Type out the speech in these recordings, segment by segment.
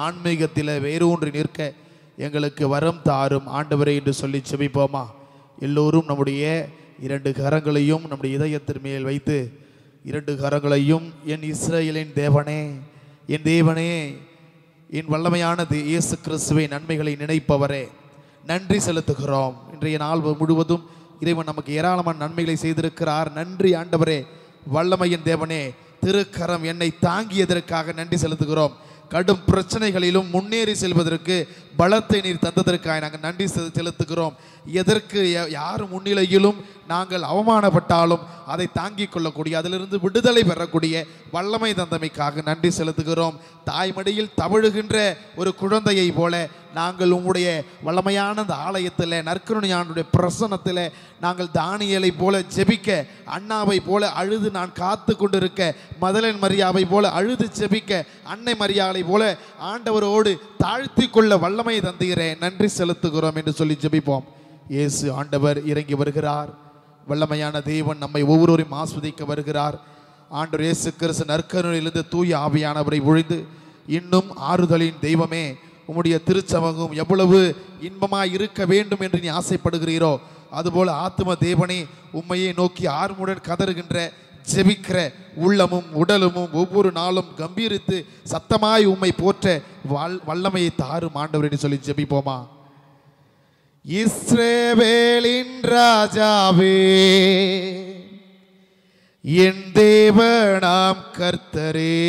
ஆன்மீகத்தில் வேரூன்றி நிற்க எங்களுக்கு வரம் தாரும் ஆண்டவரே என்று சொல்லி செபிப்போமா எல்லோரும் நம்முடைய இரண்டு கரங்களையும் நம்முடைய இதயத்தின் மேல் வைத்து இரண்டு கரங்களையும் என் இஸ்ரேலின் தேவனே என் தேவனே என் வல்லமையான தே- இயேசு கிறிஸ்துவின் நன்மைகளை நினைப்பவரே நன்றி செலுத்துகிறோம் இன்றைய நாள் முழுவதும் இறைவன் நமக்கு ஏராளமான நன்மைகளை செய்திருக்கிறார் நன்றி ஆண்டவரே வல்லமையின் தேவனே திருக்கரம் என்னை தாங்கியதற்காக நன்றி செலுத்துகிறோம் கடும் பிரச்சனைகளிலும் முன்னேறி செல்வதற்கு பலத்தை நீர் தந்ததற்காக நாங்கள் நன்றி செ- செலுத்துகிறோம் எதற்கு ய- யார் முன்னிலையிலும் நாங்கள் அவமானப்பட்டாலும் அதை தாங்கிக் கொள்ளக்கூடிய அதிலிருந்து விடுதலை பெறக்கூடிய வல்லமை தந்தமைக்காக நன்றி செலுத்துகிறோம் தாய்மடியில் தவழுகின்ற ஒரு குழந்தையை போல நாங்கள் உம்முடைய வல்லமையான அந்த ஆலயத்தில் நற்கருணையானுடைய பிரசன்னத்தில் நாங்கள் தானியலை போல ஜெபிக்க அண்ணாவை போல அழுது நான் காத்து கொண்டிருக்க மதலன் மரியாவை போல அழுது ஜெபிக்க அன்னை மரியாதை போல ஆண்டவரோடு தாழ்த்தி கொள்ள வல்லமை தந்துகிறேன் நன்றி செலுத்துகிறோம் என்று சொல்லி ஜெபிப்போம் இயேசு ஆண்டவர் இறங்கி வருகிறார் வல்லமையான தேவன் நம்மை ஒவ்வொருவரையும் ஆஸ்வதிக்க வருகிறார் ஆண்டவர் இயேசு கிறிஸ்து நற்கருணையிலிருந்து தூய ஆவியானவரை ஒழிந்து இன்னும் ஆறுதலின் தெய்வமே உம்முடைய திருச்சமகம் எவ்வளவு இன்பமாய் இருக்க வேண்டும் என்று நீ ஆசைப்படுகிறீரோ அதுபோல ஆத்தும தேவனே உம்மையே நோக்கி ஆர்முடன் கதறுகின்ற ஜெபிக்கிற உள்ளமும் உடலும் ஒவ்வொரு நாளும் கம்பீரித்து சத்தமாய் உம்மை போற்ற வல் வல்லமையை தாரும் ஆண்டவர் என்று சொல்லி ஜெபிப்போமா இஸ்ரவேலின் ராஜாவே என் தேவனாம் கர்த்தரே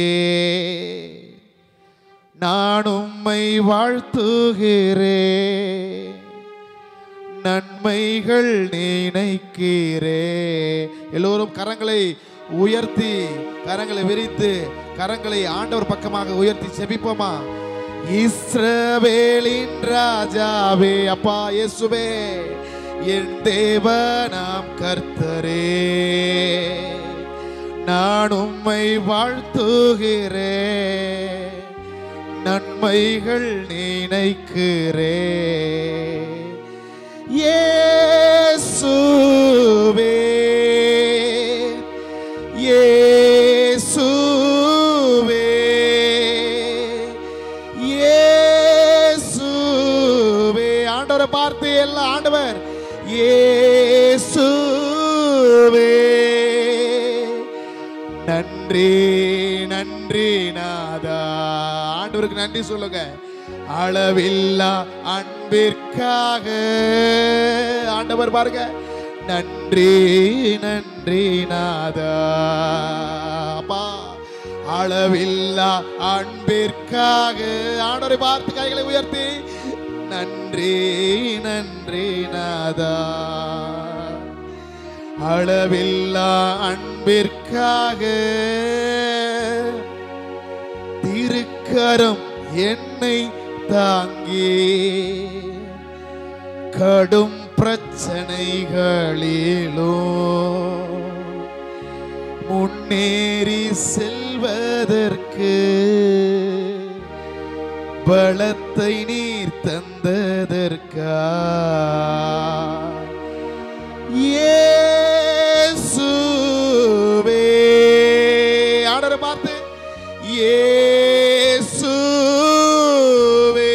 நான் உம்மை வாழ்த்துகிறே நன்மைகள் நினைக்கிறே எல்லோரும் கரங்களை உயர்த்தி கரங்களை விரித்து கரங்களை ஆண்டவர் பக்கமாக உயர்த்தி செபிப்போமா இஸ்ரவேலின் ராஜாவே அப்பா இயேசுவே என் தேவனாம் கர்த்தரே நான் உம்மை வாழ்த்துகிறேன் நன்மைகள் நினைக்கிறே இயேசுவே இயேசுவே இயேசுவே ஆண்டவரை பார்த்து எல்லாம் ஆண்டவர் இயேசுவே நன்றி நன்றி நாதா ஆண்டவருக்கு நன்றி சொல்லுங்க அளவில்லா அன்பிற்காக ஆண்டவர் பாருங்க நன்றி நன்றி நாதா அப்பா அளவில்லா அன்பிற்காக ஆண்டவரை பார்த்து கைகளை உயர்த்தி நன்றி நன்றி நாதா அளவில்லா அன்பிற்காக திருக்கரம் என்னை தாங்கி கடும் பிரச்சனைகளிலும் முன்னேறி செல்வதற்கு பலத்தை நீர் தந்ததற்கா இயேசுவே ஆண்டவரை பார்த்து இயேசுவே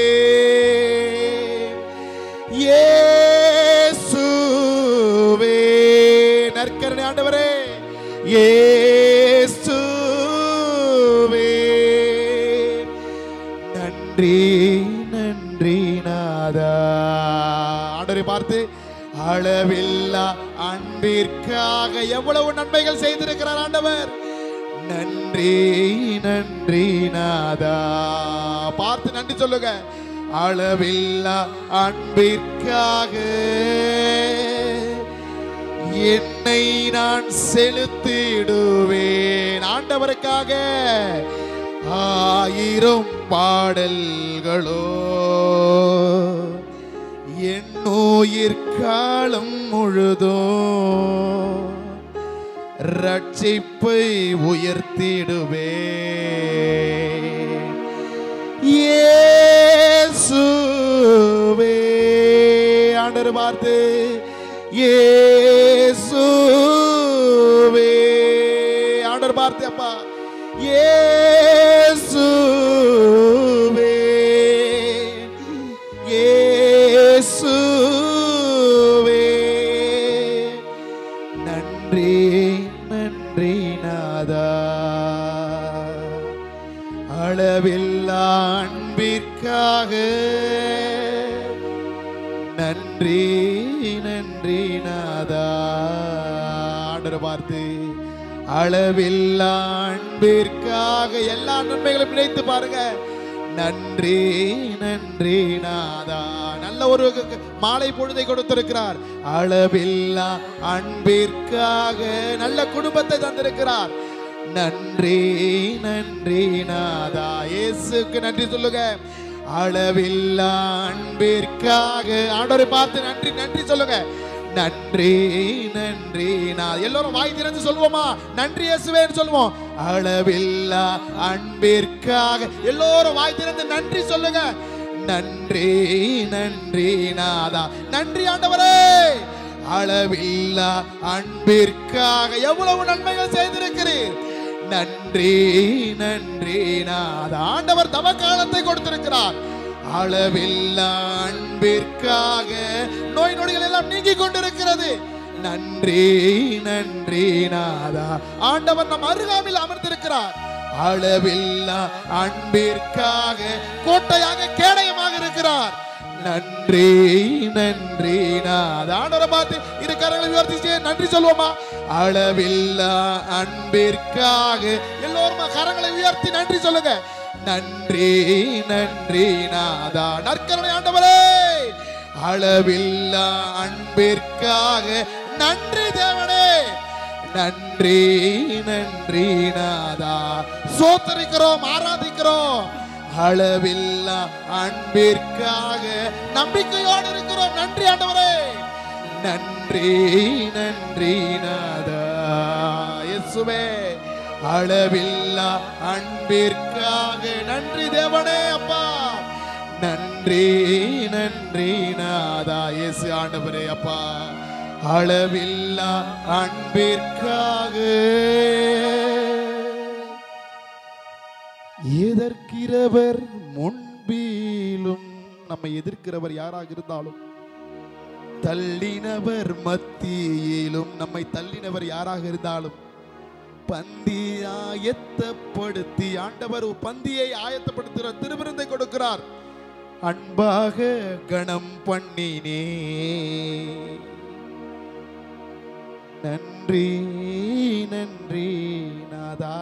இயேசுவே நற்கரணை ஆண்டவரே இயேசுவே நன்றி நன்றி நாதா ஆண்டவரை பார்த்து அளவில்லா அன்பிற்காக எவ்வளவு நன்மைகள் செய்திருக்கிறார் ஆண்டவர் நன்றி நன்றி நாதா பார்த்து நன்றி சொல்லுங்க அளவில்லா அன்பிற்காக என்னை நான் செலுத்திடுவேன் ஆண்டவருக்காக ஆயிரம் பாடல்களோ என் உயிர் காலம் முழுதும் ரட்சிப்பை உயர்த்திடுவே இயேசுவே ஆண்டவர் பார்த்து இயேசுவே ஆண்டவர் பார்த்து அப்பா இயேசுவே நன்றி நாதா அளவில்லா அன்பிற்காக நன்றி நன்றி நாதா ஆண்டரை பார்த்து அளவில்லா அன்பிற்காக எல்லா நன்மைகளும் நினைத்து பாருங்க நன்றி நன்றி நாதா நல்ல ஒரு மாலை பொழுதை கொடுத்திருக்கிறார் அளவில்லா அன்பிற்காக நல்ல குடும்பத்தை தந்திருக்கிறார் நன்றி நன்றி நாதா இயேசுக்கு நன்றி சொல்லுங்க அளவில்லா அன்பிற்காக ஆண்டவரை பார்த்து நன்றி நன்றி சொல்லுங்க நன்றி நன்றி நான் எல்லாரும் வாய் திறந்து சொல்லுவோமா நன்றி இயேசுவேன்னு சொல்லுவோம் அளவில்லா அன்பிற்காக எல்லோரும் வாய் திறந்து நன்றி சொல்லுங்க நன்றி நன்றி நாதா நன்றி ஆண்டவரே அளவில்லா அன்பிற்காக எவ்வளவு நன்மைகள் செய்திருக்கிறீர் நன்றி நன்றி நாதா ஆண்டவர் தவ காலத்தை கொடுத்திருக்கிறார் அளவில்லா அன்பிற்காக நோய் நொடிகள் எல்லாம் நீங்கி கொண்டிருக்கிறது நன்றி நன்றி நாதா ஆண்டவர் நம் அருகாமையில் அமர்ந்திருக்கிறார் அளவில்லா அன்பிற்காக கோட்டையாக கேடயமாக இருக்கிறார் நன்றி நன்றி நாதா ஆண்டவரை பார்த்து இரு கரங்களை உயர்த்தி செய்ய நன்றி சொல்லுவோமா அளவில்லா அன்பிற்காக எல்லோரும் கரங்களை உயர்த்தி நன்றி சொல்லுங்க நன்றி நன்றி நாதா நற்கரணை ஆண்டவரே அளவில்லா அன்பிற்காக நன்றி தேவனே நன்றி நன்றி நாதா சோத்தரிக்கிறோம் ஆராதிக்கிறோம் அளவில்லா அன்பிற்காக நம்பிக்கையோடு இருக்கிறோம் நன்றி ஆண்டவரே நன்றி நன்றி நாதா இயேசுவே அளவில்லா அன்பிற்காக நன்றி தேவனே அப்பா நன்றி நன்றி நாதா இயேசு ஆண்டவரே அப்பா அளவில்லா அன்பிற்காக எதற்கிறவர் முன்பிலும் நம்மை எதிர்க்கிறவர் யாராக இருந்தாலும் தள்ளினவர் மத்தியிலும் நம்மை தள்ளினவர் யாராக இருந்தாலும் பந்தி ஆயத்தப்படுத்தி ஆண்டவர் ஒரு பந்தியை ஆயத்தப்படுத்துகிறார் திருவிருந்தை கொடுக்கிறார் அன்பாக கணம் பண்ணினே நன்றி நன்றி நாதா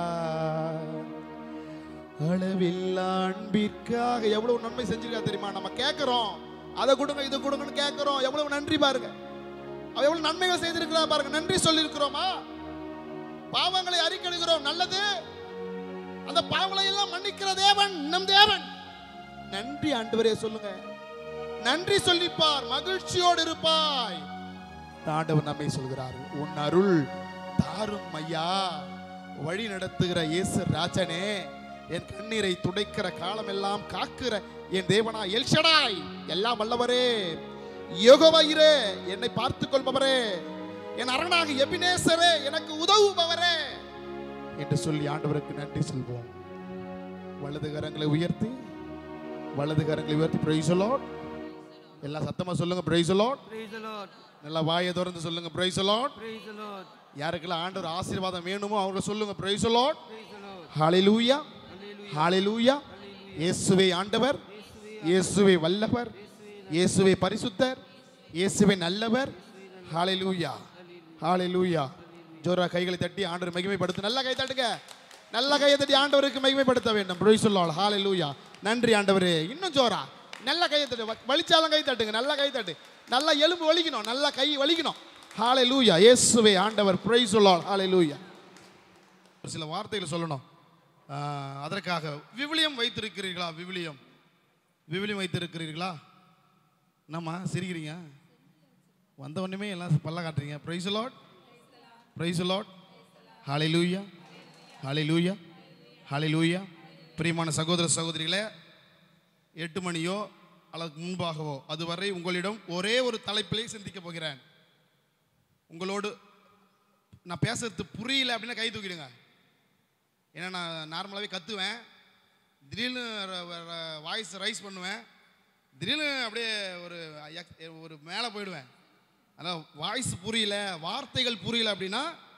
அளவில்லா அன்பிற்காக எவ்வளவு நன்மை செஞ்சிருக்கா தெரியுமா நம்ம கேட்கிறோம் அதை கொடுங்க இதை கொடுங்கன்னு கேட்கிறோம் எவ்வளவு நன்றி பாருங்க அவ எவ்வளவு நன்மைகள் செய்திருக்கிறா பாருங்க நன்றி சொல்லியிருக்கிறோமா பாவங்களை அறிக்கையிடுகிறோம் நல்லது அந்த பாவங்களை எல்லாம் மன்னிக்கிற தேவன் நம் தேவன் நன்றி ஆண்டவரே சொல்லுங்க நன்றி சொல்லிப்பார் மகிழ்ச்சியோடு இருப்பாய் ஆண்டவர் நம்மை சொல்கிறார் உன் அருள் தாரும் ஐயா வழி நடத்துகிற இயேசு ராஜனே என் கண்ணீரை துடைக்கிற காலமெல்லாம் காக்கிற என் தேவனா எல்ஷடாய் எல்லாம் வல்லவரே யோகவாயிரே என்னை பார்த்துக் கொள்பவரே என் அரணாக எபினேசரே எனக்கு உதவுபவரே என்று சொல்லி ஆண்டவருக்கு நன்றி சொல்வோம் வலது கரங்களை உயர்த்தி வலது கரங்களை உயர்த்தி பிரைஸ் லார்ட் எல்லாம் சத்தமா சொல்லுங்க praise lord Praise the Lord. நல்லா வாயை திறந்து சொல்லுங்க praise lord Praise the Lord. யாருக்கெல்லாம் ஆண்டவர் ஆசீர்வாதம் வேணுமோ அவங்க சொல்லுங்க praise lord Praise the Lord. ஹalleluya ஹalleluya இயேசுவே ஆண்டவர் இயேசுவே வல்லவர் இயேசுவே பரிசுத்தர் இயேசுவே நல்லவர் ஹalleluya ஹalleluya ஜோரா கைகளை தட்டி ஆண்டவர் மகிமைப்படுத்து நல்லா கை தட்டுங்க நல்ல கையை தட்டி ஆண்டவருக்கு மகிமைப்படுத்த வேண்டும் பிரைஸ் லார்ட் ஹalleluya நன்றி ஆண்டவரே இன்னும் ஜோரா நல்ல கையை தட்டு வ- வலிச்சாலும் கை தட்டுங்க நல்ல கை தட்டு நல்லா எலும்பு வலிக்கணும் நல்லா கை வலிக்கணும் ஹalleluya இயேசுவே ஆண்டவர் பிரைஸ் லார்ட் ஹalleluya ஒரு சில வார்த்தைகள் சொல்லணும் ஆஹ், அதற்காக விவிலியம் வைத்திருக்கிறீர்களா விவிலியம் விவிலியம் வைத்திருக்கிறீர்களா என்னம்மா சிரிக்கிறீங்க வந்த உடனே எல்லாம் பல்ல காட்டுறீங்க ப்ரைஸ் லாட் ப்ரைஸ் லாட் ஹalleluya ஹalleluya ஹalleluya பிரியமான சகோதர சகோதரிகளே எட்டு மணியோ அல்லது முன்பாகவோ அதுவரை உங்களிடம் ஒரே ஒரு தலைப்பிலே சிந்திக்க போகிறேன் உங்களோடு நான் பேசுறது புரியல அப்படின்னா கை தூக்கிடுங்க ஏன்னா நான் நார்மலாகவே கத்துவேன் திடீர்னு வாய்ஸ் ரைஸ் பண்ணுவேன் திடீர்னு அப்படியே ஒரு எக்- ஒரு மேலே போயிடுவேன் அதான் வாய்ஸ் புரியல வார்த்தைகள் புரியல அப்படின்னா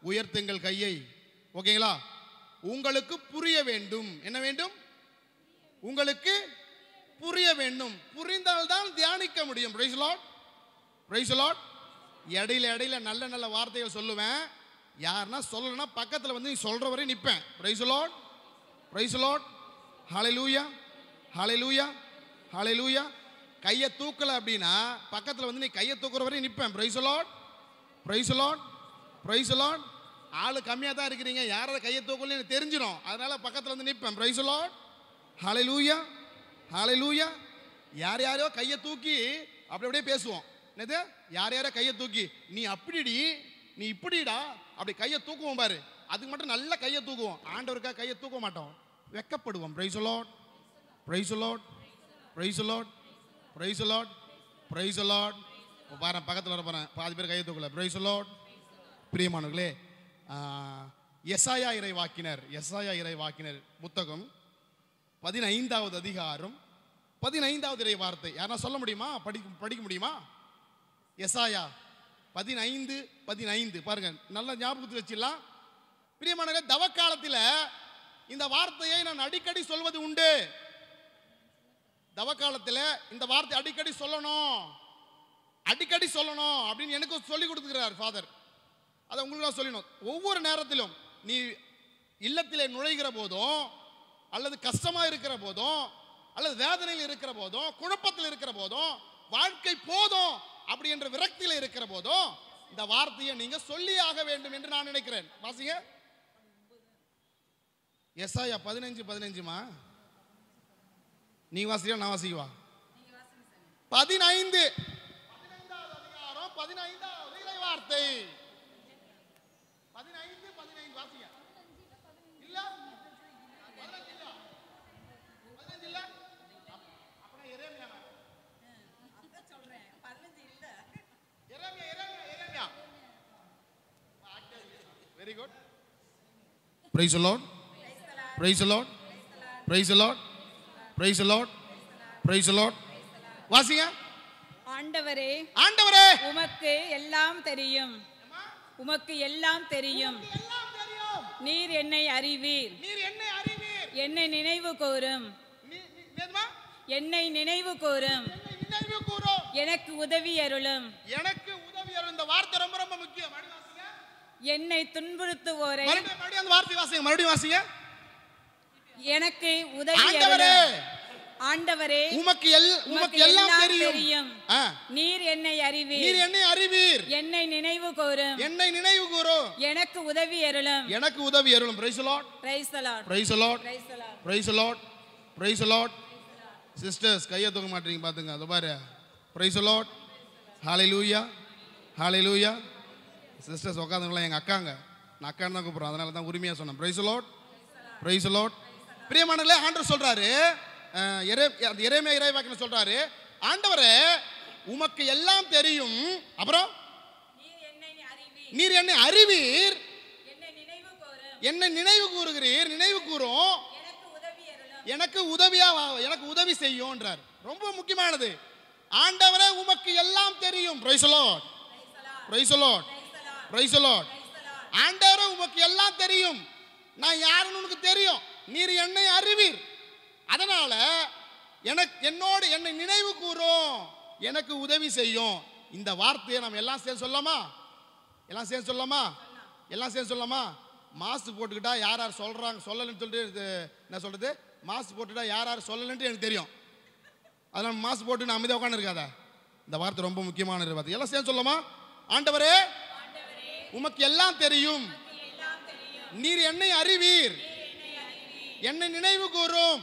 உயர்த்துங்கள் கையை ஓகேங்களா உங்களுக்கு புரிய வேண்டும் என்ன வேண்டும் உங்களுக்கு புரிய வேண்டும் புரிந்தால்தான் தியானிக்க முடியும் பிரைஸ் லார்ட் பிரைஸ் லார்ட் இடையில இடையில நல்ல நல்ல வார்த்தைகள் சொல்லுவேன் யாருன்னா சொல்லணும்னா பக்கத்தில் வந்து நீ சொல்ற வரை நிற்பேன் பிரைஸ் லார்ட் பிரைஸ் லார்ட் ஹalleluya ஹalleluya ஹalleluya கையை தூக்கல அப்படின்னா பக்கத்தில் வந்து நீ கையை தூக்குற வரை நிற்பேன் praise lord praise lord praise lord ஆளு கம்மியாக தான் இருக்கிறீங்க யாராவது கையை தூக்கலன்னு எனக்கு தெரிஞ்சிடும் அதனால பக்கத்தில் வந்து நிற்பேன் பிரைஸ் லார்ட் ஹalleluya ஹalleluya யார் யாரையோ கையை தூக்கி அப்படி அப்படியே பேசுவோம் என்னது யார் யாரோ கையை தூக்கி நீ அப்படிடி நீ இப்படிடா அப்படி கையை தூக்குவோம் பாரு அதுக்கு மட்டும் நல்ல கையை தூக்குவோம் ஆண்டவருக்கா கையை தூக்க மாட்டோம் வெக்கப்படுவோம் praise lord praise lord praise lord praise lord praise lord பாரு பக்கத்தில் வர போகிறேன் பாதி பேர் கையை தூக்கல பிரைஸ் லார்ட் பிரியமானவர்களே ஆஹ், எசாயா இறை வாக்கினர் எசாயா இறை வாக்கினர் புத்தகம் பதினைந்தாவது அதிகாரம் பதினைந்தாவது இறை வார்த்தை யாரா சொல்ல முடியுமா படிக்க படிக்க முடியுமா எசாயா பதினைந்து பதினைந்து பாருங்க நல்ல ஞாபகத்தில் வச்சிடலாம் பிரியமானவர்களே தவக்காலத்தில் இந்த வார்த்தையை நான் அடிக்கடி சொல்வது உண்டு தவக்காலத்தில் இந்த வார்த்தை அடிக்கடி சொல்லணும் அடிக்கடி சொல்லணும் அப்படின்னு எனக்கு சொல்லி கொடுத்துக்கிறார் ஃபாதர் அதை உங்களுக்கு நான் சொல்லணும் ஒவ்வொரு நேரத்திலும் நீ இல்லத்திலே நுழைகிற போதும் அல்லது கஷ்டமா இருக்கிற போதும் அல்லது வேதனையில் இருக்கிற போதும் குழப்பத்தில் இருக்கிற போதும் வாழ்க்கை போதும் அப்படி என்ற விரக்தியில் இருக்கிற போதும் இந்த வார்த்தையை நீங்க சொல்லி ஆக வேண்டும் என்று நான் நினைக்கிறேன் வாசிங்க எஸ்ஐயா பதினஞ்சு பதினஞ்சுமா நீ வாசியா நான் வாசிக்குவா பதினைந்து பதினைந்தாவது அதிகாரம் பதினைந்தாவது இறை வார்த்தை பதினைந்து பதினைந்து வாசிங்க இல்ல பதினஞ்சு இல்ல பதினஞ்சு இல்ல அப்- அப்படின்னா எரேமியா எரேமியா எரேமியா எரேமியா very good praise lord praise lord praise lord praise lord praise lord வாசிங்க ஆண்டவரே ஆண்டவரே உமக்கு எல்லாம் தெரியும் உமக்கு எல்லாம் தெரியும் எல்லாம் தெரியும் நீர் என்னை அறிவீர் நீர் என்னை அறிவீர் என்னை நினைவு கூரும் நீ நீ- நேதுமா என்னை நினைவு கூரும் என்னை நினைவு கூறும் எனக்கு உதவி அருளும் எனக்கு உதவி அருள். இந்த வார்த்தை ரொம்ப ரொம்ப முக்கியம் மறுபடியும் வாசிங்க. என்னை துன்புறுத்துவோரை மறுபடியும் மறுபடியும் அந்த வார்த்தை வாசிங்க மறுபடியும் வாசிங்க எனக்கு உதவி ஆண்டவரே அருளும் ஆண்டவரே உமக்கு எல் உமக்கு எல்லாம் தெரியும் ஆ. நீர் என்னை நீர் அறிவீர் என்னை அறிவீர் என்னை நினைவு கூரும் என்னை நினைவு கூறும் எனக்கு உதவி அருளும் எனக்கு உதவி அருளும் praise lord praise the Lord. Praise lord Praise the Lord. Praise lord praise lord sisters கையை தூக்க மாட்டீங்க பாத்துங்க அது பாரு பிரைஸ் லார்ட் ஹalleluya ஹalleluya சிஸ்டர்ஸ் உட்காந்துங்களா எங்க அக்காங்க நான் அக்கான்னு தான் கூப்பிடுறேன் அதனால தான் உரிமையா சொன்னேன் பிரைஸ் லார்ட் பிரைஸ் லார்ட் பிரியமானங்களே ஆண்டவர் சொல்றாரு அஹ், எரே அந்த எரேமியா இறைவாக்கின சொல்றாரு ஆண்டவரே உமக்கு எல்லாம் தெரியும் அப்புறம் நீர் என்னை அறிவீர் நீர் என்னை அறிவீர் என்னை நினைவு கூரும் என்னை நினைவு கூறுகிறீர் நினைவு கூறும் எனக்கு உதவி அருளும் எனக்கு உதவியா வா- எனக்கு உதவி செய்யும்ன்றார் ரொம்ப முக்கியமானது ஆண்டவரே உமக்கு எல்லாம் தெரியும் praise lord praise lord praise lord ஆண்டவரே உமக்கு எல்லாம் தெரியும் நான் யாருன்னு உனக்கு தெரியும் நீர் என்னை அறிவீர் அதனால எனக்கு என்னோடு என்னை நினைவு கூறும் எனக்கு உதவி செய்யும் இந்த வார்த்தையை நம்ம எல்லாம் சேர்ந்து சொல்லலாமா எல்லாம் சேர்ந்து சொல்லலாமா எல்லாம் சேர்ந்து சொல்லலாமா மாஸ்க் போட்டுக்கிட்டா யார் யார் சொல்றாங்க சொல்லலைன்னு சொல்லிட்டு இது என்ன சொல்றது மாஸ்க் போட்டுட்டா யார் யார் சொல்லலைன்ட்டு எனக்கு தெரியும் அதனால மாஸ்க் போட்டு நான் அமைதியாக உட்காந்து இருக்காத இந்த வார்த்தை ரொம்ப முக்கியமான வார்த்தை எல்லாம் சேர்ந்து சொல்லலாமா ஆண்டவரே உமக்கு எல்லாம் தெரியும் நீர் என்னை அறிவீர் என்னை நினைவு கூறும்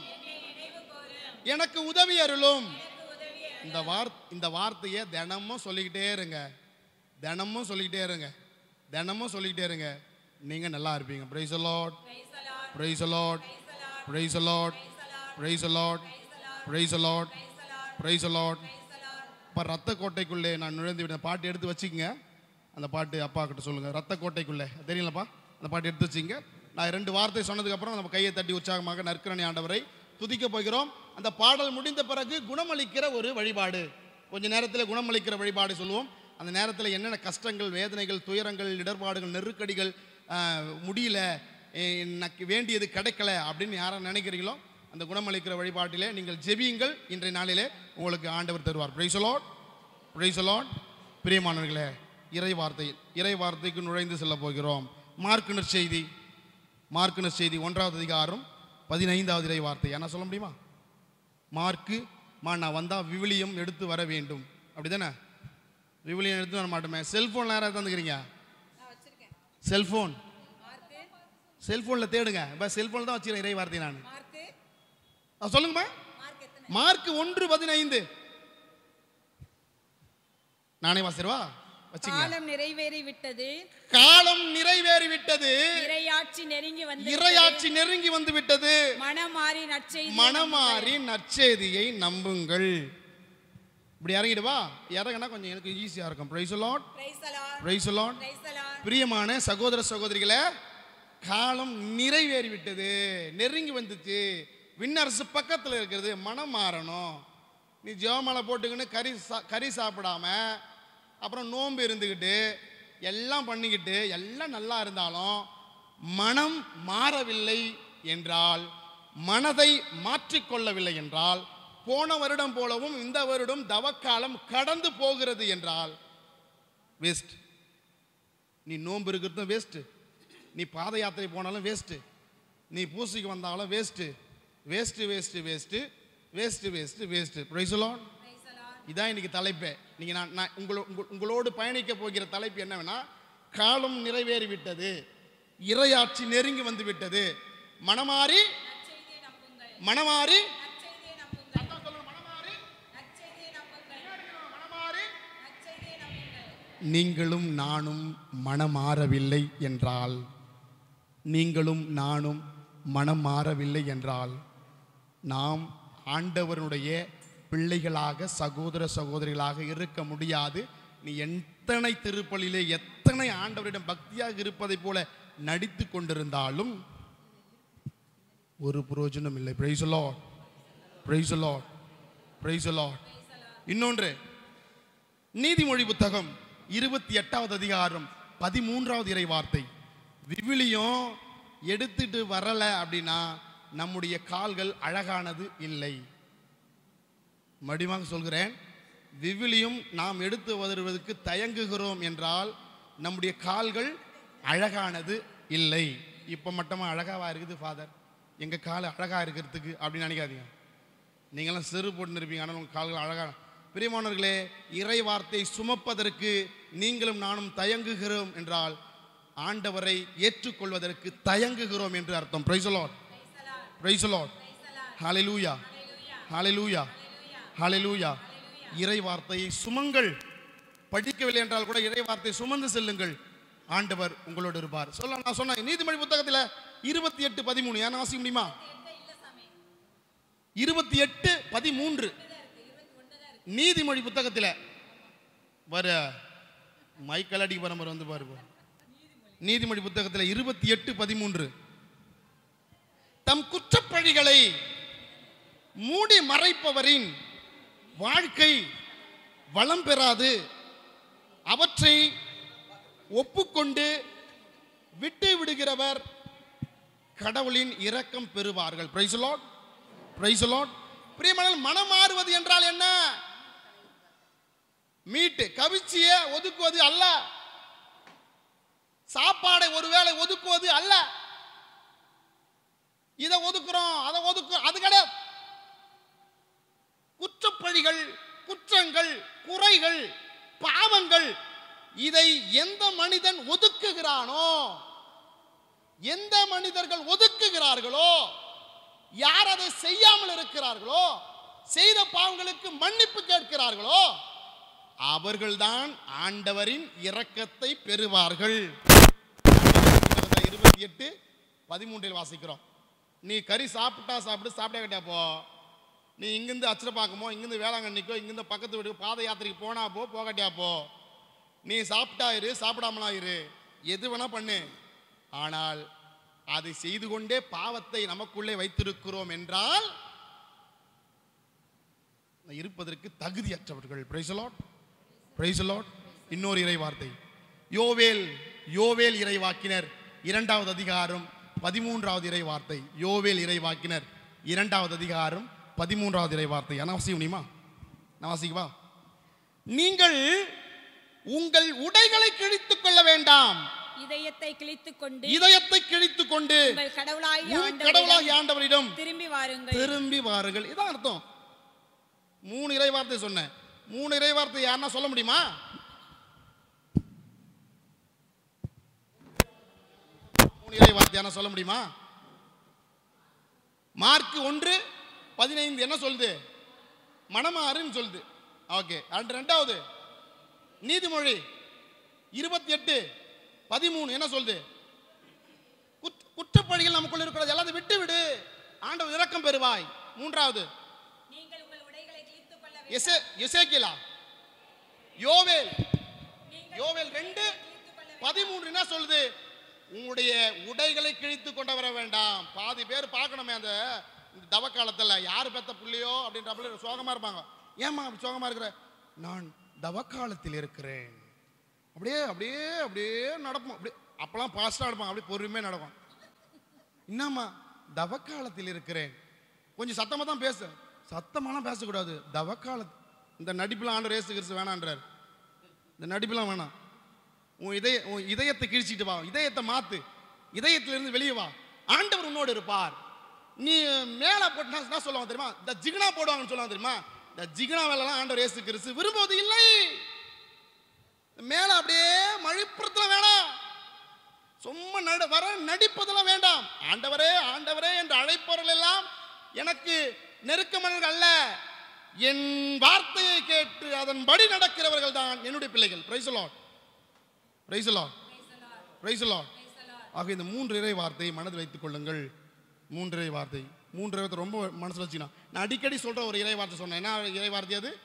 எனக்கு உதவி அருளும் இந்த வார் இந்த வார்த்தையை தினமும் சொல்லிக்கிட்டே இருங்க தினமும் சொல்லிக்கிட்டே இருங்க தினமும் சொல்லிக்கிட்டே இருங்க நீங்க நல்லா இருப்பீங்க praise lord praise lord praise lord praise lord praise lord praise lord இப்போ ரத்த கோட்டைக்குள்ளே நான் நுழைந்து விட்டேன் பாட்டு எடுத்து வச்சுக்கங்க அந்த பாட்டு அப்பா கிட்ட சொல்லுங்க ரத்த கோட்டைக்குள்ளே தெரியலப்பா அந்த பாட்டு எடுத்து வச்சுங்க நான் ரெண்டு வார்த்தை சொன்னதுக்கு அப்புறம் நம்ம கையை தட்டி உற்சாகமாக நற்கரணி ஆண்டவரை துதிக்க போகிறோம் அந்த பாடல் முடிந்த பிறகு குணமளிக்கிற ஒரு வழிபாடு கொஞ்ச நேரத்தில் குணமளிக்கிற வழிபாடு சொல்லுவோம் அந்த நேரத்தில் என்னென்ன கஷ்டங்கள் வேதனைகள் துயரங்கள் இடர்பாடுகள் நெருக்கடிகள் ஆஹ், முடியல எ- எனக்கு வேண்டியது கிடைக்கல அப்படின்னு யாரும் நினைக்கிறீங்களோ அந்த குணமளிக்கிற வழிபாட்டிலே நீங்கள் ஜெபியுங்கள் இன்றைய நாளிலே உங்களுக்கு ஆண்டவர் தருவார் பிரைசலாட் பிரைசலாட் பிரியமானவர்களே இறை வார்த்தையில் இறை வார்த்தைக்கு நுழைந்து செல்ல போகிறோம் மார்க்கினர் செய்தி மார்க்கினர் செய்தி ஒன்றாவது அதிகாரம் பதினைந்தாவது இறை வார்த்தை என்ன சொல்ல முடியுமா மார்க்கு மா நான் வந்தா விவிலியம் எடுத்து வர வேண்டும் அப்படிதானே விவிலியம் எடுத்து வர மாட்டோமே செல்போன் யாராவது தந்துக்கிறீங்க நான் வச்சிருக்கேன் செல்போன் மார்க்கு செல்போனில் தேடுங்க இப்போ செல்போனில் தான் வச்சுக்கிறேன் இறை வார்த்தை நான் மார்க்கு ஆ, சொல்லுங்கம்மா மார்க் எத்தனை மார்க் ஒன்று பதினைந்து நானே வாசிடுவா வச்சுங்க காலம் நிறைவேறி விட்டது காலம் நிறைவேறி விட்டது இறையாட்சி நெருங்கி வந்து இறையாட்சி நெருங்கி வந்து விட்டது மனமாறி நற்செய்தி மனமாறி நற்செய்தியை நம்புங்கள் இப்படி இறங்கிடுவா இறங்கினா கொஞ்சம் எனக்கு ஈஸியா இருக்கும் praise lord Praise the Lord. Praise lord Praise the Lord. பிரியமான சகோதர சகோதரிகளே காலம் நிறைவேறி விட்டது நெருங்கி வந்துச்சு விண்ணரசு பக்கத்தில் இருக்கிறது மனம் மாறணும் நீ ஜெவமலை போட்டுக்கின்னு கறி சா கறி சாப்பிடாம அப்புறம் நோன்பு இருந்துக்கிட்டு எல்லாம் பண்ணிக்கிட்டு எல்லாம் நல்லா இருந்தாலும் மனம் மாறவில்லை என்றால் மனதை மாற்றிக்கொள்ளவில்லை என்றால் போன வருடம் போலவும் இந்த வருடம் தவக்காலம் கடந்து போகிறது என்றால் வேஸ்ட் நீ நோன்பு இருக்கிறதும் வேஸ்ட்டு நீ பாத யாத்திரை போனாலும் வேஸ்ட்டு நீ பூசைக்கு வந்தாலும் waste waste waste waste waste waste waste ப்ரைசலான் Praise the Lord. இதான் இன்னைக்கு தலைப்பே நீங்கள் நான் நான் உங்களோ உங்கள் உங்களோடு பயணிக்க போகிற தலைப்பு என்னவென்னா காலம் நிறைவேறி விட்டது இறையாட்சி நெருங்கி வந்து விட்டது மனமாறி நற்செய்தியை நம்புங்கள் மனமாறி நற்செய்தியை நம்புங்கள் நற்செய்தியை நம்புங்கள் நற்செய்தியை நம்புங்கள் நீங்களும் நானும் மனமாறவில்லை என்றால் நீங்களும் நானும் மனம் மாறவில்லை என்றால் நாம் ஆண்டவருடைய பிள்ளைகளாக சகோதர சகோதரிகளாக இருக்க முடியாது நீ எத்தனை திருப்பலிலே எத்தனை ஆண்டவரிடம் பக்தியாக இருப்பதைப் போல நடித்து கொண்டிருந்தாலும் ஒரு பிரயோஜனம் இல்லை praise lord praise lord praise lord இன்னொன்று நீதிமொழி புத்தகம் இருபத்தி எட்டாவது அதிகாரம் பதிமூன்றாவது இறை வார்த்தை விவிலியம் எடுத்துட்டு வரல அப்படின்னா நம்முடைய கால்கள் அழகானது இல்லை மடிமாக சொல்கிறேன் விவிலியம் நாம் எடுத்து வருவதற்கு தயங்குகிறோம் என்றால் நம்முடைய கால்கள் அழகானது இல்லை இப்போ மட்டுமா அழகாவா இருக்குது ஃபாதர் எங்க கால் அழகா இருக்கிறதுக்கு அப்படின்னு நினைக்காதீங்க நீங்களாம் செரு போட்டு இருப்பீங்க ஆனால் உங்கள் கால்கள் அழகான பிரியமானவர்களே இறை வார்த்தை சுமப்பதற்கு நீங்களும் நானும் தயங்குகிறோம் என்றால் ஆண்டவரை ஏற்றுக்கொள்வதற்கு தயங்குகிறோம் என்று அர்த்தம் பிரைசலாட் பிரைசலாட் ஹalleluya ஹalleluya ஹalleluya இறை வார்த்தையை சுமங்கள் படிக்கவில்லை என்றால் கூட இறை வார்த்தை சுமந்து செல்லுங்கள் ஆண்டவர் உங்களோடு இருப்பார் சொல்ல நான் சொன்னேன் நீதிமொழி புத்தகத்தில் இருபத்தி எட்டு பதிமூணு யாரும் வாசிக்க முடியுமா இருபத்தி எட்டு பதிமூன்று நீதிமொழி புத்தகத்தில் வர மைக்கல் அடி பரம்பரை வந்து பாருங்க நீதிமொழி புத்தகத்தில் இருபத்தி எட்டு பதிமூன்று தம் குற்றப்பழிகளை மூடி மறைப்பவரின் வாழ்க்கை வளம் பெறாது அவற்றை ஒப்புக்கொண்டு விட்டு விடுகிறவர் கடவுளின் இரக்கம் பெறுவார்கள் பிரைஸ் லார்ட் பிரைஸ் லார்ட் பிரியமணல் மனம் மாறுவது என்றால் என்ன மீட்டு கவிச்சிய ஒதுக்குவது அல்ல சாப்பாடை ஒருவேளை ஒதுக்குவது அல்ல இதை ஒதுக்குறோம் அதை ஒதுக்குறோம் அது கிடையாது குற்றப்பழிகள் குற்றங்கள் குறைகள் பாவங்கள் இதை எந்த மனிதன் ஒதுக்குகிறானோ எந்த மனிதர்கள் ஒதுக்குகிறார்களோ யார் அதை செய்யாமல் இருக்கிறார்களோ செய்த பாவங்களுக்கு மன்னிப்பு கேட்கிறார்களோ அவர்கள்தான் ஆண்டவரின் இரக்கத்தை பெறுவார்கள் இருபத்தி எட்டு பதிமூன்றில் வாசிக்கிறோம் நீ கறி சாப்பிட்டா சாப்பிட்டு சாப்பிட்டா கேட்டா போ நீ இங்கிருந்து அச்சரப்பாக்கமோ இங்கிருந்து வேளாங்கண்ணிக்கோ இங்கிருந்து பக்கத்து வீட்டுக்கு பாத யாத்திரைக்கு போனா போ போகட்டியா போ நீ சாப்பிட்டா இரு சாப்பிடாமலா இரு எது வேணா பண்ணு ஆனால் அதை செய்து கொண்டே பாவத்தை நமக்குள்ளே வைத்திருக்கிறோம் என்றால் இருப்பதற்கு தகுதியற்றவர்கள் பிரைசலாட் பிரைசலாட் இன்னொரு இறை வார்த்தை யோவேல் யோவேல் இறைவாக்கினர் இரண்டாவது அதிகாரம் பதிமூன்றாவது இறை வார்த்தை யோவேல் இறை வாக்கினர் இரண்டாவது அதிகாரம் பதிமூன்றாவது இறை வார்த்தை என்ன வாசிக்க முடியுமா நான் வாசிக்கவா நீங்கள் உங்கள் உடைகளை கிழித்துக் கொள்ள வேண்டாம் இதயத்தை கிழித்துக் கொண்டு இதயத்தை கிழித்துக் கொண்டு உங்கள் கடவுளாகிய உன் கடவுளாகிய ஆண்டவரிடம் ஆண்டவரிடம் திரும்பி வாருங்கள் திரும்பி வாருங்கள் இதான் அர்த்தம் மூணு இறை வார்த்தை சொன்னேன் மூணு இறை வார்த்தை யாருன்னா சொல்ல முடியுமா மூணு இறை வார்த்தை யாருன்னா சொல்ல முடியுமா மார்க் ஒன்று பதினைந்து என்ன சொல்லுது மணமாறுன்னு சொல்லுது ஓகே அண்ட் ரெண்டாவது நீதிமொழி இருபத்தி எட்டு பதிமூணு என்ன சொல்லுது குத்- குற்றப்பழிகள் நமக்குள்ள இருக்கிறது எல்லாத்தையும் விட்டு விடு ஆண்டவர் இரக்கம் பெறுவாய் மூன்றாவது நீங்கள் உங்கள் உடைகளை கிழித்துக் கொள்ள எசே எசேக்கியலா யோவேல் நீங்கள் யோவேல் ரெண்டு கிழித்துக் கொள்ள பதிமூன்று என்ன சொல்லுது உங்களுடைய உடைகளை கிழித்து கொண்டு வர வேண்டாம் பாதி பேர் பார்க்கணுமே அந்த இந்த தவ காலத்துல யார் பெத்த புள்ளையோ அப்படின்ற சோகமா இருப்பாங்க ஏம்மா அப்படி சோகமா இருக்கிற நான் தவ காலத்தில் இருக்கிறேன் அப்படியே அப்படியே அப்படியே நடப்போம் அப்படியே அப்பெல்லாம் பாஸ்டா நடப்பாங்க அப்படியே பொறுமையாக நடக்கும் என்னம்மா தவ காலத்தில் இருக்கிறேன் கொஞ்சம் சத்தமாக தான் பேசு சத்தமாலாம் பேசக்கூடாது தவ கால இந்த நடிப்புலாம் ஆண்டு ரேசு கிறிஸ்து வேணான்றார் இந்த நடிப்புலாம் வேணாம் உன் இதய உன் இதயத்தை கிழிச்சிட்டு வா இதயத்தை மாத்து இதயத்திலிருந்து வெளியே வா ஆண்டவர் உன்னோடு இருப்பார் நீ மேலே போட்டுனா என்ன சொல்லுவாங்க தெரியுமா இந்த ஜிகினா போடுவாங்கன்னு சொல்லுவாங்க தெரியுமா இந்த ஜிகினா வேலைலாம் ஆண்டவர் இயேசு கிறிஸ்து விரும்புவது இல்லை மேலே அப்படியே மழிப்புறத்துல வேணாம் சும்மா நட வர நடிப்பதெல்லாம் வேண்டாம் ஆண்டவரே ஆண்டவரே என்று அழைப்பவர்கள் எல்லாம் எனக்கு நெருக்கமானவர்கள் அல்ல என் வார்த்தையை கேட்டு அதன்படி நடக்கிறவர்கள் தான் என்னுடைய பிள்ளைகள் praise lord praise lord praise lord ஆக இந்த மூன்று இறை வார்த்தை மனதில் வைத்துக் கொள்ளுங்கள் மூன்று இறை வார்த்தை மூன்று இறை வார்த்தை ரொம்ப மனசுல வச்சுனா நான் அடிக்கடி சொல்ற ஒரு இறை வார்த்தை சொன்னேன் என்ன இறை வார்த்தை அது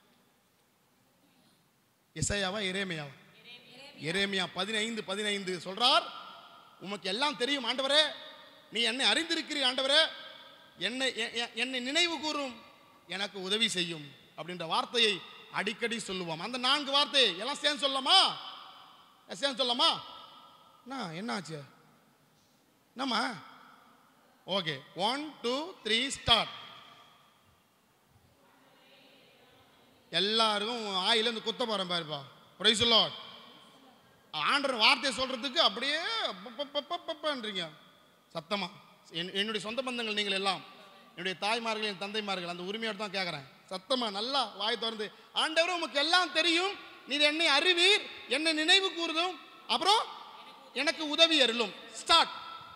எசையாவா எரேமியாவா எரேமியா பதினைந்து பதினைந்து சொல்றார் உமக்கு எல்லாம் தெரியும் ஆண்டவரே நீ என்னை அறிந்திருக்கிறீர் ஆண்டவரே என்னை எ- எ- என்னை நினைவு கூறும் எனக்கு உதவி செய்யும் அப்படின்ற வார்த்தையை அடிக்கடி சொல்லுவோம் அந்த நான்கு வார்த்தையை எல்லாம் சேர்ந்து சொல்லலாமா சேர்ந்து சொல்லலாமா என்ன என்னாச்சு என்னம்மா okay one two three start எல்லாருக்கும் ஆயில இருந்து குத்த போறேன் பாருப்பா பிரைஸ் லார்ட் ஆண்டவர் வார்த்தையை சொல்றதுக்கு அப்படியே பப்பன்றீங்க சத்தமா என்- என்னுடைய சொந்த பந்தங்கள் நீங்கள் எல்லாம் என்னுடைய தாய்மார்கள் என் தந்தைமார்கள் அந்த உரிமையோடு தான் கேட்குறேன் சத்தமா நல்லா வாய் திறந்து ஆண்டவர் உமக்கு எல்லாம் தெரியும் நீர் என்னை அறிவீர் என்னை நினைவு கூறுதும் அப்புறம் எனக்கு உதவி அருளும் ஸ்டார்ட்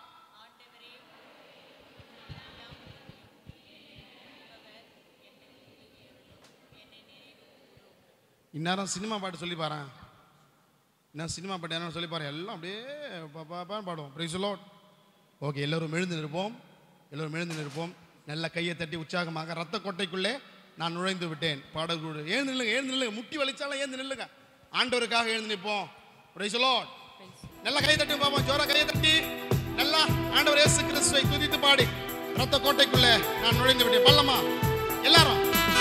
இந்நேரம் சினிமா பாட்டு சொல்லி பாறேன் நான் சினிமா பாட்டு என்ன சொல்லி பாரு எல்லாம் அப்படியே பா- பா- பான்னு பாடுவோம் பிரைஸ் லார்ட் ஓகே எல்லோரும் எழுந்து நிற்போம் எல்லோரும் எழுந்து நிற்போம் நல்ல கையை தட்டி உற்சாகமாக ரத்த கொட்டைக்குள்ளே நான் நுழைந்து விட்டேன் பாடல்களோடு எழுந்து நில்லுங்க எழுந்து நில்லுங்க முட்டி வலிச்சாலும் எழுந்து நில்லுங்க ஆண்டவருக்காக எழுந்து நிற்போம் பிரைஸ் லார்ட் நல்ல கை தட்டி பாப்போம் ஜோர கையை தட்டி நல்லா ஆண்டவர் இயேசு கிறிஸ்துவை துதித்து பாடி ரத்த கோட்டைக்குள்ளே நான் நுழைந்து விட்டேன் பல்லமா எல்லாரும்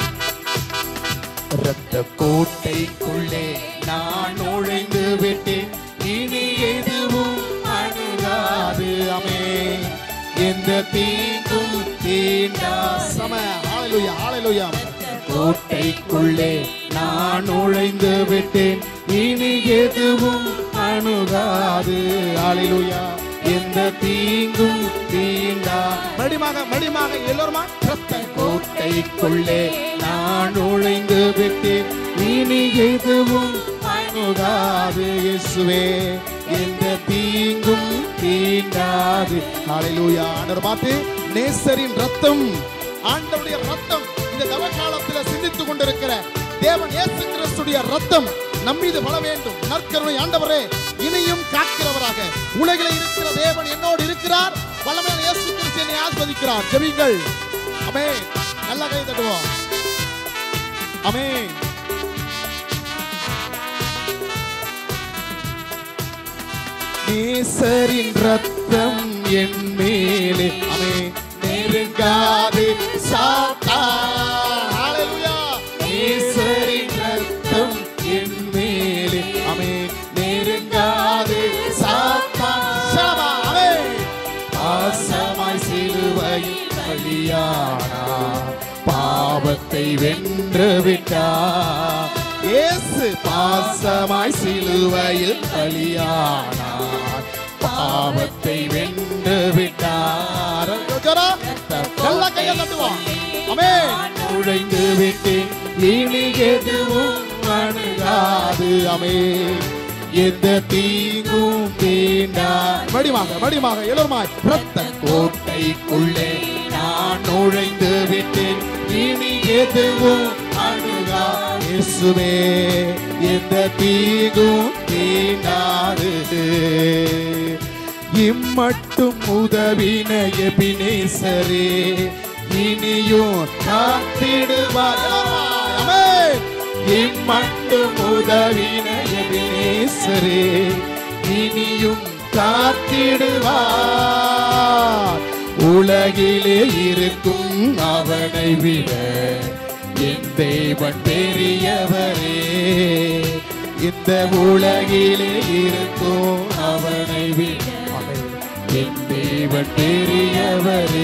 ரத்த கோட்டைக்குள்ளே நான் நுழைந்து விட்டேன் இனி எதுவும் அணுகாது அமே எந்த தீங்கும் தீண்டா சம ஹalleluya ஹalleluya கோட்டைக்குள்ளே நான் நுழைந்து விட்டேன் இனி எதுவும் அணுகாது அலிலுயா எந்த தீங்கும் தீண்டா மடிமாக மடிமாக எல்லோருமா ரத்த கோட்டைக்குள்ளே நான் நுழைந்து விட்டேன் இனி எதுவும் அணுகாது இயேசுவே எந்த தீங்கும் தீண்டாது ஹalleluya ஆண்டவர் பார்த்து நேசரின் ரத்தம் ஆண்டவருடைய ரத்தம் இந்த தவ காலத்தில் சிந்தித்துக் கொண்டிருக்கிற தேவன் இயேசு கிறிஸ்துடைய ரத்தம் நம்மீது பல வேண்டும் நற்கருணை ஆண்டவரே இனியும் காக்கிறவராக உலகில் இருக்கிற தேவன் என்னோடு இருக்கிறார் வல்லமையான இயேசு கிறிஸ்து என்னை ஆஸ்வதிக்கிறார் ஜெபிங்கள் அமேன் நல்லா கை தட்டுவோம் அமேன் நேசரின் ரத்தம் என் மேலே அமே நெருங்காது சாத்தா ஹalleluya நேசரின் ரத்தம் என் மேலே அமே நெருங்காது சாத்தா சலப பலியானார் பாவத்தை வென்று விட்டார் இயேசு பாசமாய் சிலுவையில் பலியானார் பாவத்தை வென்று விட்டார் நல்ல கையை தட்டுவோம் அமேன் நுழைந்து விட்டேன் இனி எதுவும் அணுகாது அமே எந்த தீங்கும் தீண்டா மடிமாக மடிமாக எல்லோருமாய் ரத்த கோட்டைக்குள்ளே நான் நுழைந்து விட்டேன் இனி எதுவும் அணுகா இயேசுவே எந்த தீங்கும் தீண்டாது இம்மட்டும் உதவின எபினேசரே இனியும் காத்திடுவார் ஆமென். இம்மட்டும் உதவின எபினேசரே இனியும் காத்திடுவார் உலகிலே இருக்கும் அவனை விட என் தேவன் பெரியவரே இந்த உலகிலே இருக்கும் அவனை விட என் தேவன் பெரியவரே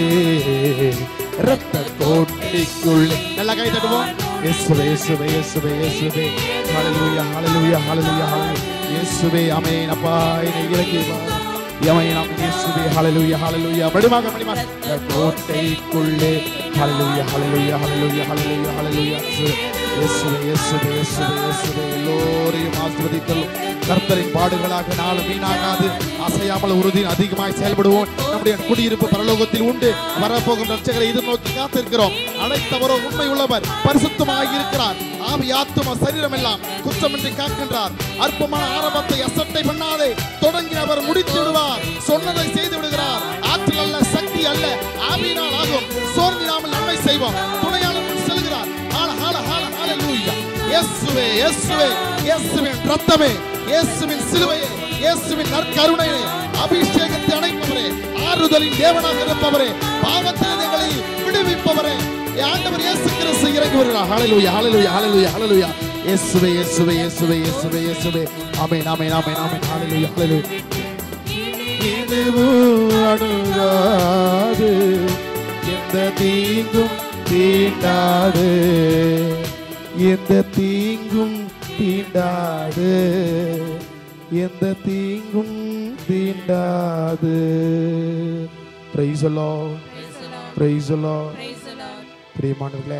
ரத்த கோட்டைக்குள்ளே நல்லா கை தட்டுவோம் இயேசுவே இயேசுவே இயேசுவே இயேசுவே ஹalleluya ஹalleluya ஹalleluya இயேசுவே ஆமென் அப்பா என்னை இறக்கி வாரும் எமை நாம் இயேசுவே ஹalleluya ஹalleluya மடிமாக மடிமாக கோட்டைக்குள்ளே ஹalleluya ஹalleluya ஹalleluya ஹalleluya ஹalleluya இயேசுவே இயேசுவே இயேசுவே இயேசுவே எல்லோரையும் ஆசீர்வதித்தல் கர்த்தரின் பாடுகளாக நாள் வீணாகாது அசையாமல் உறுதியின் அதிகமாய் செயல்படுவோம் நம்முடைய குடியிருப்பு பரலோகத்தில் உண்டு வரப்போகும் ரட்சகரை எதிர்நோக்கி காத்திருக்கிறோம் அனைத்தவரோ உண்மை உள்ளவர் பரிசுத்தமாய் இருக்கிறார் ஆவி ஆத்தும சரீரம் எல்லாம் குற்றமின்றி காக்கின்றார் அற்பமான ஆரம்பத்தை அசட்டை பண்ணாதே தொடங்கி அவர் முடித்து விடுவார் சொன்னதை செய்து விடுகிறார் ஆற்றல் அல்ல சக்தி அல்ல ஆவியினால் ஆகும் சோர்ந்திடாமல் நன்மை செய்வோம் துணையாளர் முன் செல்கிறார் ஹால ஹால ஹால ஹalleluya இயேசுவே இயேசுவே இயேசுவின் ரத்தமே இயேசுவின் சிலுவையே இயேசுவின் நற்கருணையே அபிஷேகத்தை அணைப்பவரே ஆறுதலின் தேவனாக இருப்பவரே பாவத்தில் எங்களை விடுவிப்பவரே என் ஆண்டவர் இயேசு கிறிஸ்து இறங்கி வருகிறார் ஹalleluya ஹalleluya ஹalleluya ஹalleluya இயேசுவே இயேசுவே இயேசுவே இயேசுவே இயேசுவே ஆமென் ஆமென் ஆமென் ஆமென் ஹalleluya ஹalleluya இதுவும் அணுகாது எந்த தீங்கும் தீண்டாது எந்த தீங்கும் தீண்டாது எந்த தீங்கும் தீண்டாது பிரைஸ் அலோ பிரைஸ் அலோ பிரியமானவர்களே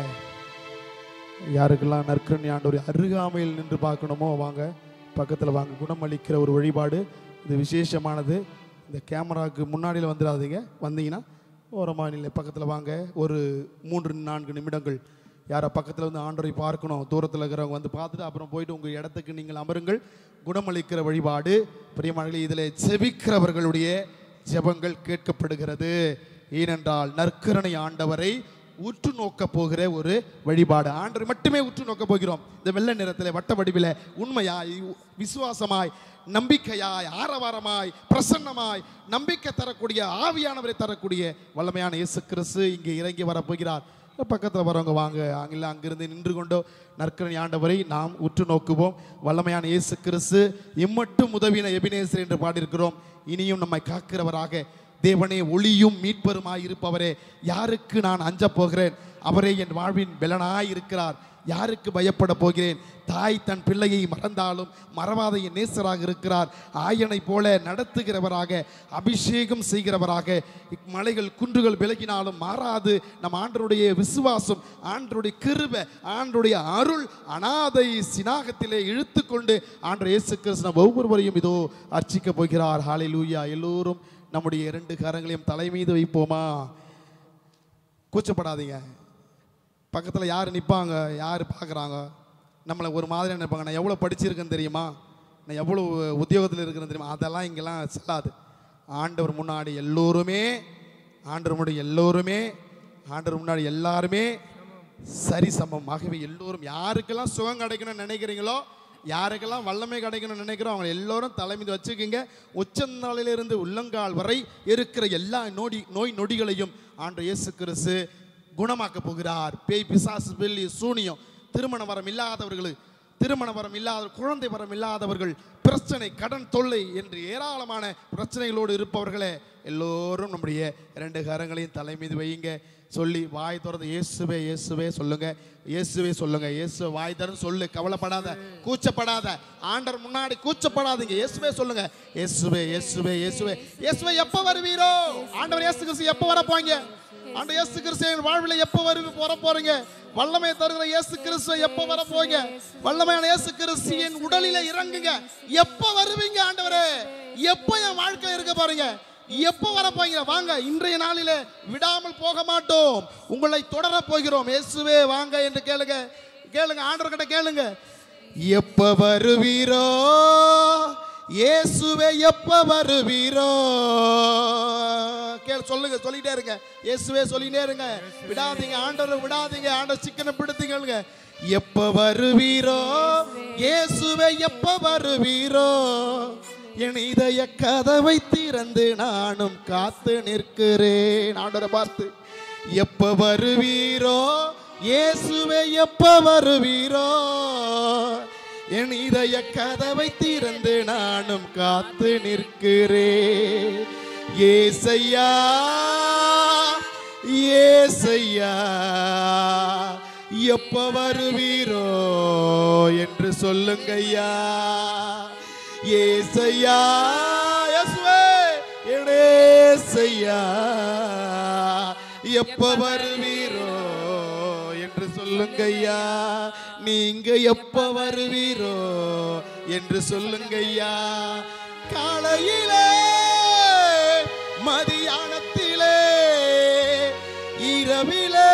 யாருக்கெல்லாம் நற்கரணி ஆண்டவர் அருகாமையில் நின்று பார்க்கணுமோ வாங்க பக்கத்தில் வாங்க குணமளிக்கிற ஒரு வழிபாடு இது விசேஷமானது இந்த கேமராவுக்கு முன்னாடியில் வந்துடாதீங்க வந்தீங்கன்னா ஓரமாக நிலை பக்கத்தில் வாங்க ஒரு மூன்று நான்கு நிமிடங்கள் யாரை பக்கத்தில் வந்து ஆண்டவரை பார்க்கணும் தூரத்தில் இருக்கிறவங்க வந்து பார்த்துட்டு அப்புறம் போயிட்டு உங்கள் இடத்துக்கு நீங்கள் அமருங்கள் குணமளிக்கிற வழிபாடு பிரியமானங்களே இதில் செபிக்கிறவர்களுடைய ஜெபங்கள் கேட்கப்படுகிறது ஏனென்றால் நற்கரணை ஆண்டவரை உற்று நோக்க போகிற ஒரு வழிபாடு ஆண்டரை மட்டுமே உற்று நோக்க போகிறோம் இந்த வெள்ளை நிறத்தில் வட்ட வடிவில் உண்மையாய் விசுவாசமாய் நம்பிக்கையாய் ஆரவாரமாய் பிரசன்னமாய் நம்பிக்கை தரக்கூடிய ஆவியானவரை தரக்கூடிய வல்லமையான இயேசு கிறிஸ்து இங்கே இறங்கி வரப்போகிறார் பக்கத்தில் வரவங்க வாங்க அங்கில்ல அங்கிருந்து நின்று கொண்டோ நற்கரணி ஆண்டவரை நாம் உற்று நோக்குவோம் வல்லமையான இயேசு கிறிஸ்து இம்மட்டும் உதவின எபினேசர் என்று பாடியிருக்கிறோம் இனியும் நம்மை காக்கிறவராக தேவனே ஒளியும் மீட்பருமாய் இருப்பவரே யாருக்கு நான் அஞ்சப் போகிறேன் அவரே என் வாழ்வின் பெலனாய் இருக்கிறார் யாருக்கு பயப்பட போகிறேன் தாய் தன் பிள்ளையை மறந்தாலும் மறவாத என் நேசராக இருக்கிறார் ஆயனை போல நடத்துகிறவராக அபிஷேகம் செய்கிறவராக மலைகள் குன்றுகள் விலகினாலும் மாறாது நம் ஆண்டருடைய விசுவாசம் ஆண்டருடைய கிருபை ஆண்டருடைய அருள் அனாதை சினாகத்திலே இழுத்து கொண்டு ஆண்டர் இயேசு கிறிஸ்து நம் ஒவ்வொருவரையும் இதோ அர்ச்சிக்க போகிறார் ஹalleluya எல்லோரும் நம்முடைய இரண்டு கரங்களையும் தலை மீது வைப்போமா கூச்சப்படாதீங்க பக்கத்தில் யார் நிற்பாங்க யார் பார்க்குறாங்க நம்மளை ஒரு மாதிரி நினைப்பாங்க நான் எவ்வளோ படிச்சிருக்கேன்னு தெரியுமா நான் எவ்வளோ உத்தியோகத்தில் இருக்கிறேன்னு தெரியுமா அதெல்லாம் இங்கெல்லாம் செல்லாது ஆண்டவர் முன்னாடி எல்லோருமே ஆண்டவர் முன்னாடி எல்லோருமே ஆண்டவர் முன்னாடி எல்லாருமே சரி சமம் ஆகவே எல்லோரும் யாருக்கெல்லாம் சுகம் கிடைக்கணும்னு நினைக்கிறீங்களோ யாருக்கெல்லாம் வல்லமை கிடைக்கணும்னு நினைக்கிறோம் அவங்க எல்லோரும் தலைமீது வச்சுக்கோங்க உச்சந்தாளிலிருந்து உள்ளங்கால் வரை இருக்கிற எல்லா நோடி நோய் நொடிகளையும் ஆண்டு இயேசு கிறிஸ்து குணமாக்க போகிறார் பேய் பிசாசு வெள்ளி சூனியம் திருமண வரம் இல்லாதவர்களுக்கு திருமண வரம் இல்லாத குழந்தை வரம் இல்லாதவர்கள் பிரச்சனை கடன் தொல்லை என்று ஏராளமான பிரச்சனைகளோடு இருப்பவர்களே எல்லோரும் நம்முடைய இரண்டு கரங்களையும் தலை மீது வையுங்க சொல்லி வாய் திறந்து இயேசுவே இயேசுவே சொல்லுங்க இயேசுவே சொல்லுங்க இயேசு வாய் திறந்து சொல்லு கவலைப்படாத கூச்சப்படாத ஆண்டர் முன்னாடி கூச்சப்படாதீங்க இயேசுவே சொல்லுங்க இயேசுவே இயேசுவே இயேசுவே இயேசுவே எப்போ வருவீரோ ஆண்டவர் இயேசு கிறிஸ்து எப்போ வர போங்க ஆண்டு இயேசு கிறிஸ்து என் வாழ்வில் எப்போ வருவி போற போறீங்க வல்லமை தருகிற இயேசு கிறிஸ்து எப்போ வர போங்க வல்லமையான இயேசு கிறிஸ்து என் உடலில இறங்குங்க எப்போ வருவீங்க ஆண்டவரே எப்போ என் வாழ்க்கை இருக்க போறீங்க எப்போ வர போறீங்க வாங்க இன்றைய நாளிலே விடாமல் போக மாட்டோம் உங்களை தொடர போகிறோம் இயேசுவே வாங்க என்று கேளுங்க கேளுங்க ஆண்டவர்கிட்ட கேளுங்க எப்ப வருவீரோ இயேசுவே எப்ப வருவீரோ கேள் சொல்லுங்க சொல்லிட்டே இருங்க இயேசுவே சொல்லிட்டே இருங்க விடாதீங்க ஆண்டவரை விடாதீங்க ஆண்டவர் சிக்கனை பிடித்தீங்க எப்ப வருவீரோ இயேசுவே எப்ப வருவீரோ என் இதய கதவை திறந்து நானும் காத்து நிற்கிறேன் ஆண்டவரை பார்த்து எப்ப வருவீரோ இயேசுவே எப்ப வருவீரோ என் இதய கதவை திறந்து நானும் காத்து நிற்கிறேன் ஏசையா ஏசையா எப்ப வருவீரோ என்று சொல்லுங்கய்யா ஏசையா இயேசுவே என் ஏசையா எப்ப வருவீரோ என்று சொல்லுங்கய்யா நீங்க எப்ப வருவீரோ என்று சொல்லுங்கய்யா காலையிலே மதியானத்திலே இரவிலே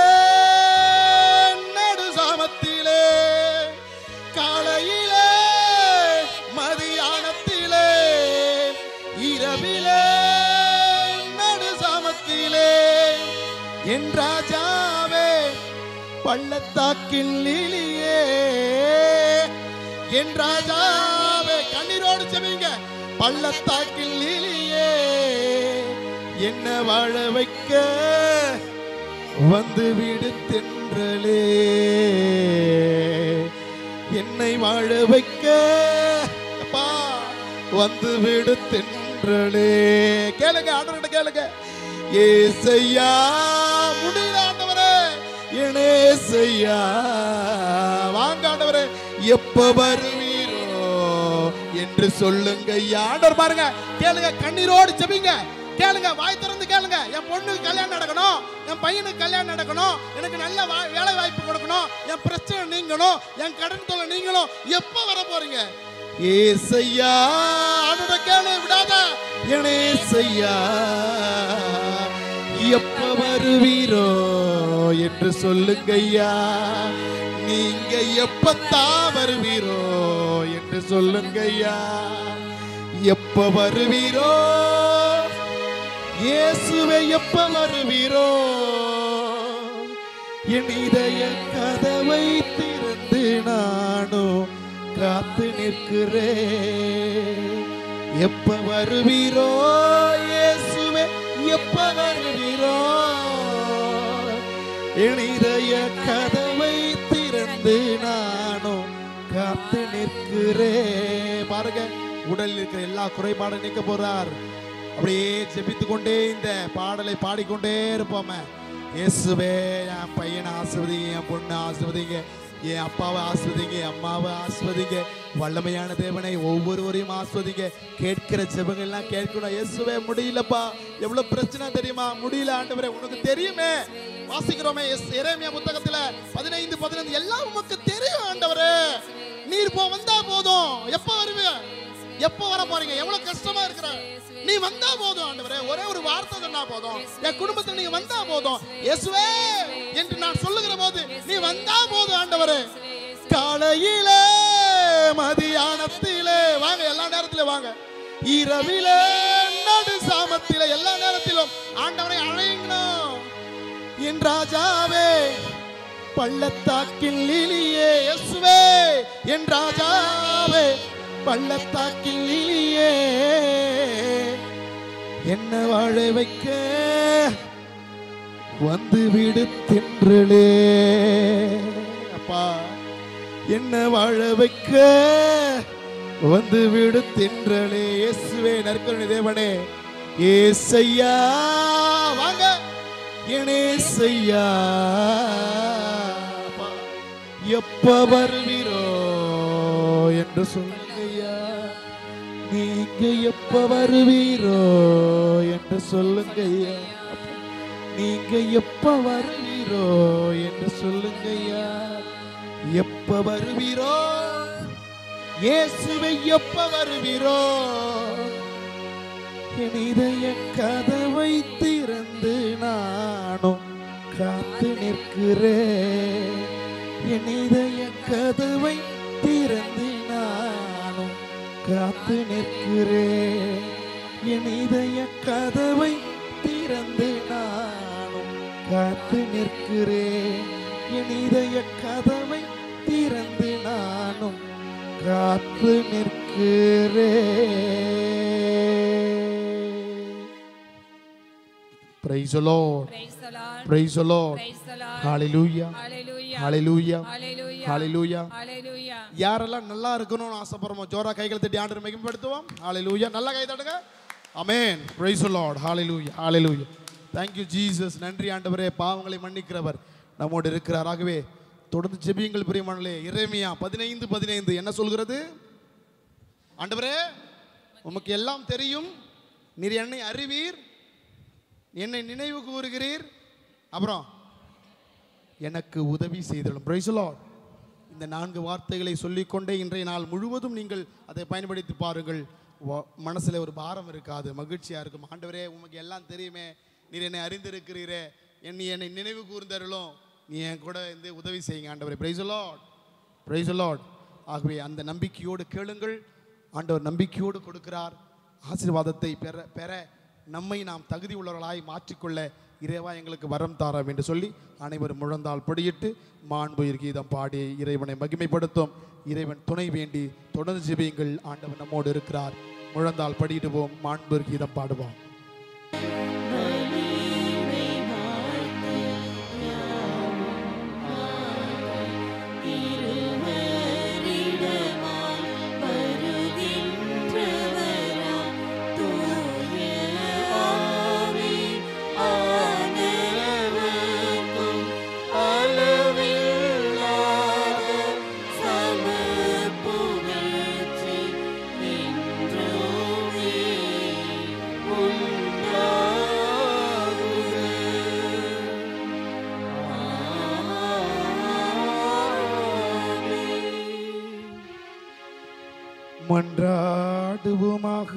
நடுசாமத்திலே காலையிலே மதியானத்திலே இரவிலே நடுசாமத்திலே என் ராஜாவே பள்ளத்தாக்கில் லீலியே என் ராஜாவே கண்ணீரோடு செவிங்க பள்ளத்தாக்கில் லீலியே என்ன வாழ வைக்க வந்து விடு தென்றலே என்னை வாழ வைக்க அப்பா வந்து விடு தென்றலே கேளுங்க ஆண்டவர்கிட்ட கேளுங்க ஏசையா முடியல ஆண்டவரே எனேசையா வாங்க ஆண்டவரே எப்ப வருவீரோ என்று சொல்லுங்க ஐயா ஆண்டவர் பாருங்க கேளுங்க கண்ணீரோடு ஜெபிங்க கேளுங்க வாய் திறந்து கேளுங்க என் பொண்ணுக்கு கல்யாணம் நடக்கணும் என் பையனுக்கு கல்யாணம் நடக்கணும் எனக்கு நல்ல வா- வேலை வாய்ப்பு கொடுக்கணும் என் பிரச்சனை நீங்கணும் என் கடன் தொல்லை நீங்களும் எப்ப வர போறீங்க ஏசையா ஆண்டோட கேளு விடாத எனேசையா எப்ப வருவீரோ என்று சொல்லுங்கய்யா நீங்க எப்பத்தான் வருவீரோ என்று சொல்லுங்கய்யா எப்ப வருவீரோ இயேசுவே எப்ப வருவீரோ என் இதய கதவை திறந்து நானும் காத்து நிற்கிறேன் எப்ப வருவீரோ இயேசுவே எப்ப வருவீரோ என் இதய கதவை திறந்து நானும் காத்து நிற்கிறேன் பாருங்க உடலில் இருக்கிற எல்லா குறைபாடும் நீக்க போறார் அப்படியே ஜெபித்து கொண்டே இந்த பாடலை பாடிக்கொண்டே இருப்போமே இயேசுவே என் பையனை ஆசிர்வதிங்க என் பொண்ணை ஆசிர்வதிங்க என் அப்பாவை ஆஸ்வதிங்க என் அம்மாவை ஆஸ்வதிங்க வல்லமையான தேவனை ஒவ்வொருவரையும் ஆஸ்வதிங்க கேட்கிற ஜெபங்கள்லாம் கேட்கணும் இயேசுவே முடியலப்பா எவ்வளவு பிரச்சனை தெரியுமா முடியல ஆண்டவரே உனக்கு தெரியுமே வாசிக்கிறோமே எஸ் எரேமியா புத்தகத்துல பதினைந்து பதினைந்து எல்லாம் உமக்கு தெரியும் ஆண்டவரே நீர் போ வந்தா போதும் எப்ப வருவ எப்போ வர போறீங்க எவ்வளவு கஷ்டமா இருக்கிற நீ வந்தா போதும் ஆண்டவரே ஒரே ஒரு வார்த்தை சொன்னா போதும் என் குடும்பத்துல நீங்க வந்தா போதும் இயேசுவே என்று நான் சொல்லுகிற போது நீ வந்தா போதும் ஆண்டவரே காலையிலே மதியானத்திலே வாங்க எல்லா நேரத்திலும் வாங்க இரவிலே நடு சாமத்திலே எல்லா நேரத்திலும் ஆண்டவரை அழைங்கணும் என் ராஜாவே பள்ளத்தாக்கில் லீலியே இயேசுவே என் ராஜாவே பள்ளத்தாக்கில் லீலியே என்ன வாழ வைக்க வந்து விடு தின்றலே அப்பா என்ன வாழ வைக்க வந்து விடு தின்றலே இயேசுவே நற்கருணை தேவனே ஏசையா வாங்க எனேசையா எப்ப வருவீரோ என்று சொல்லுங்கய்யா நீங்க எப்ப வருவீரோ என்று சொல்லுங்கய்யா நீங்க எப்ப வருவீரோ என்று சொல்லுங்கய்யா எப்ப வருவீரோ இயேசுவை எப்ப வருவீரோ என் இதய கதவை திறந்து நானும் காத்து நிற்கிறேன் என் இதய கதவை திறந்து நானும் காத்து நிற்கிறேன் என் இதய கதவை திறந்து நானும் காத்து நிற்கிறேன் என் இதய கதவை திறந்து நானும் காத்து நிற்கிறேன் Praise the Lord. Praise the Lord. Praise the Lord. Praise the Lord. Hallelujah. Hallelujah. Hallelujah. Hallelujah. Hallelujah. Hallelujah. யாரெல்லாம் நல்லா இருக்கணும்னு ஆசைப்படுறோமோ ஜோரா கைகளை தட்டி ஆண்டு மகிமைப்படுத்துவோம் ஹalleluya நல்லா கை தட்டுங்க ஆமென் praise the lord hallelujah hallelujah thank you jesus நன்றி ஆண்டவரே பாவங்களை மன்னிக்கிறவர் நம்மோடு இருக்கிறார் ஆகவே தொடர்ந்து ஜெபியுங்கள் பிரியமானலே இறைமையா பதினைந்து பதினைந்து என்ன சொல்கிறது ஆண்டவரே உமக்கு எல்லாம் தெரியும் நீர் என்னை அறிவீர் என்னை நினைவு கூறுகிறீர் அப்புறம் எனக்கு உதவி செய்தலும் பிரைஸ் லார்ட் இந்த நான்கு வார்த்தைகளை சொல்லிக்கொண்டே இன்றைய நாள் முழுவதும் நீங்கள் அதை பயன்படுத்தி பாருங்கள் வ- மனசுல ஒரு பாரம் இருக்காது மகிழ்ச்சியா இருக்கும் ஆண்டவரே உமக்கு எல்லாம் தெரியுமே நீர் என்னை அறிந்திருக்கிறீரே என் நீ என்னை நினைவு கூர்ந்தருளும் நீ என் கூட இந்த உதவி செய்யுங்க ஆண்டவரே பிரைஸ் லார்ட் பிரைஸ் லார்ட் ஆகவே அந்த நம்பிக்கையோடு கேளுங்கள் ஆண்டவர் நம்பிக்கையோடு கொடுக்கிறார் ஆசீர்வாதத்தை பெற பெற நம்மை நாம் தகுதி உள்ளவர்களாய் மாற்றிக்கொள்ள இறைவா எங்களுக்கு வரம் தாராம் என்று சொல்லி அனைவரும் முழந்தால் படியிட்டு மாண்புயிர் கீதம் பாடி இறைவனை மகிமைப்படுத்தும் இறைவன் துணை வேண்டி தொடர்ந்து ஜெபியுங்கள் ஆண்டவர் நம்மோடு இருக்கிறார் முழந்தால் படியிடுவோம் மாண்புயிர் கீதம் பாடுவோம் மன்றாடுவோமாக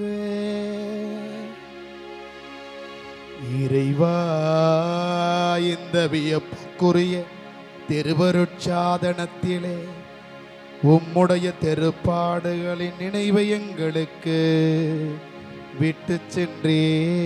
இறைவா இந்த வியப்புக்குரிய திருவருட்சாதனத்திலே உம்முடைய தெருப்பாடுகளின் நினைவை எங்களுக்கு விட்டு சென்றே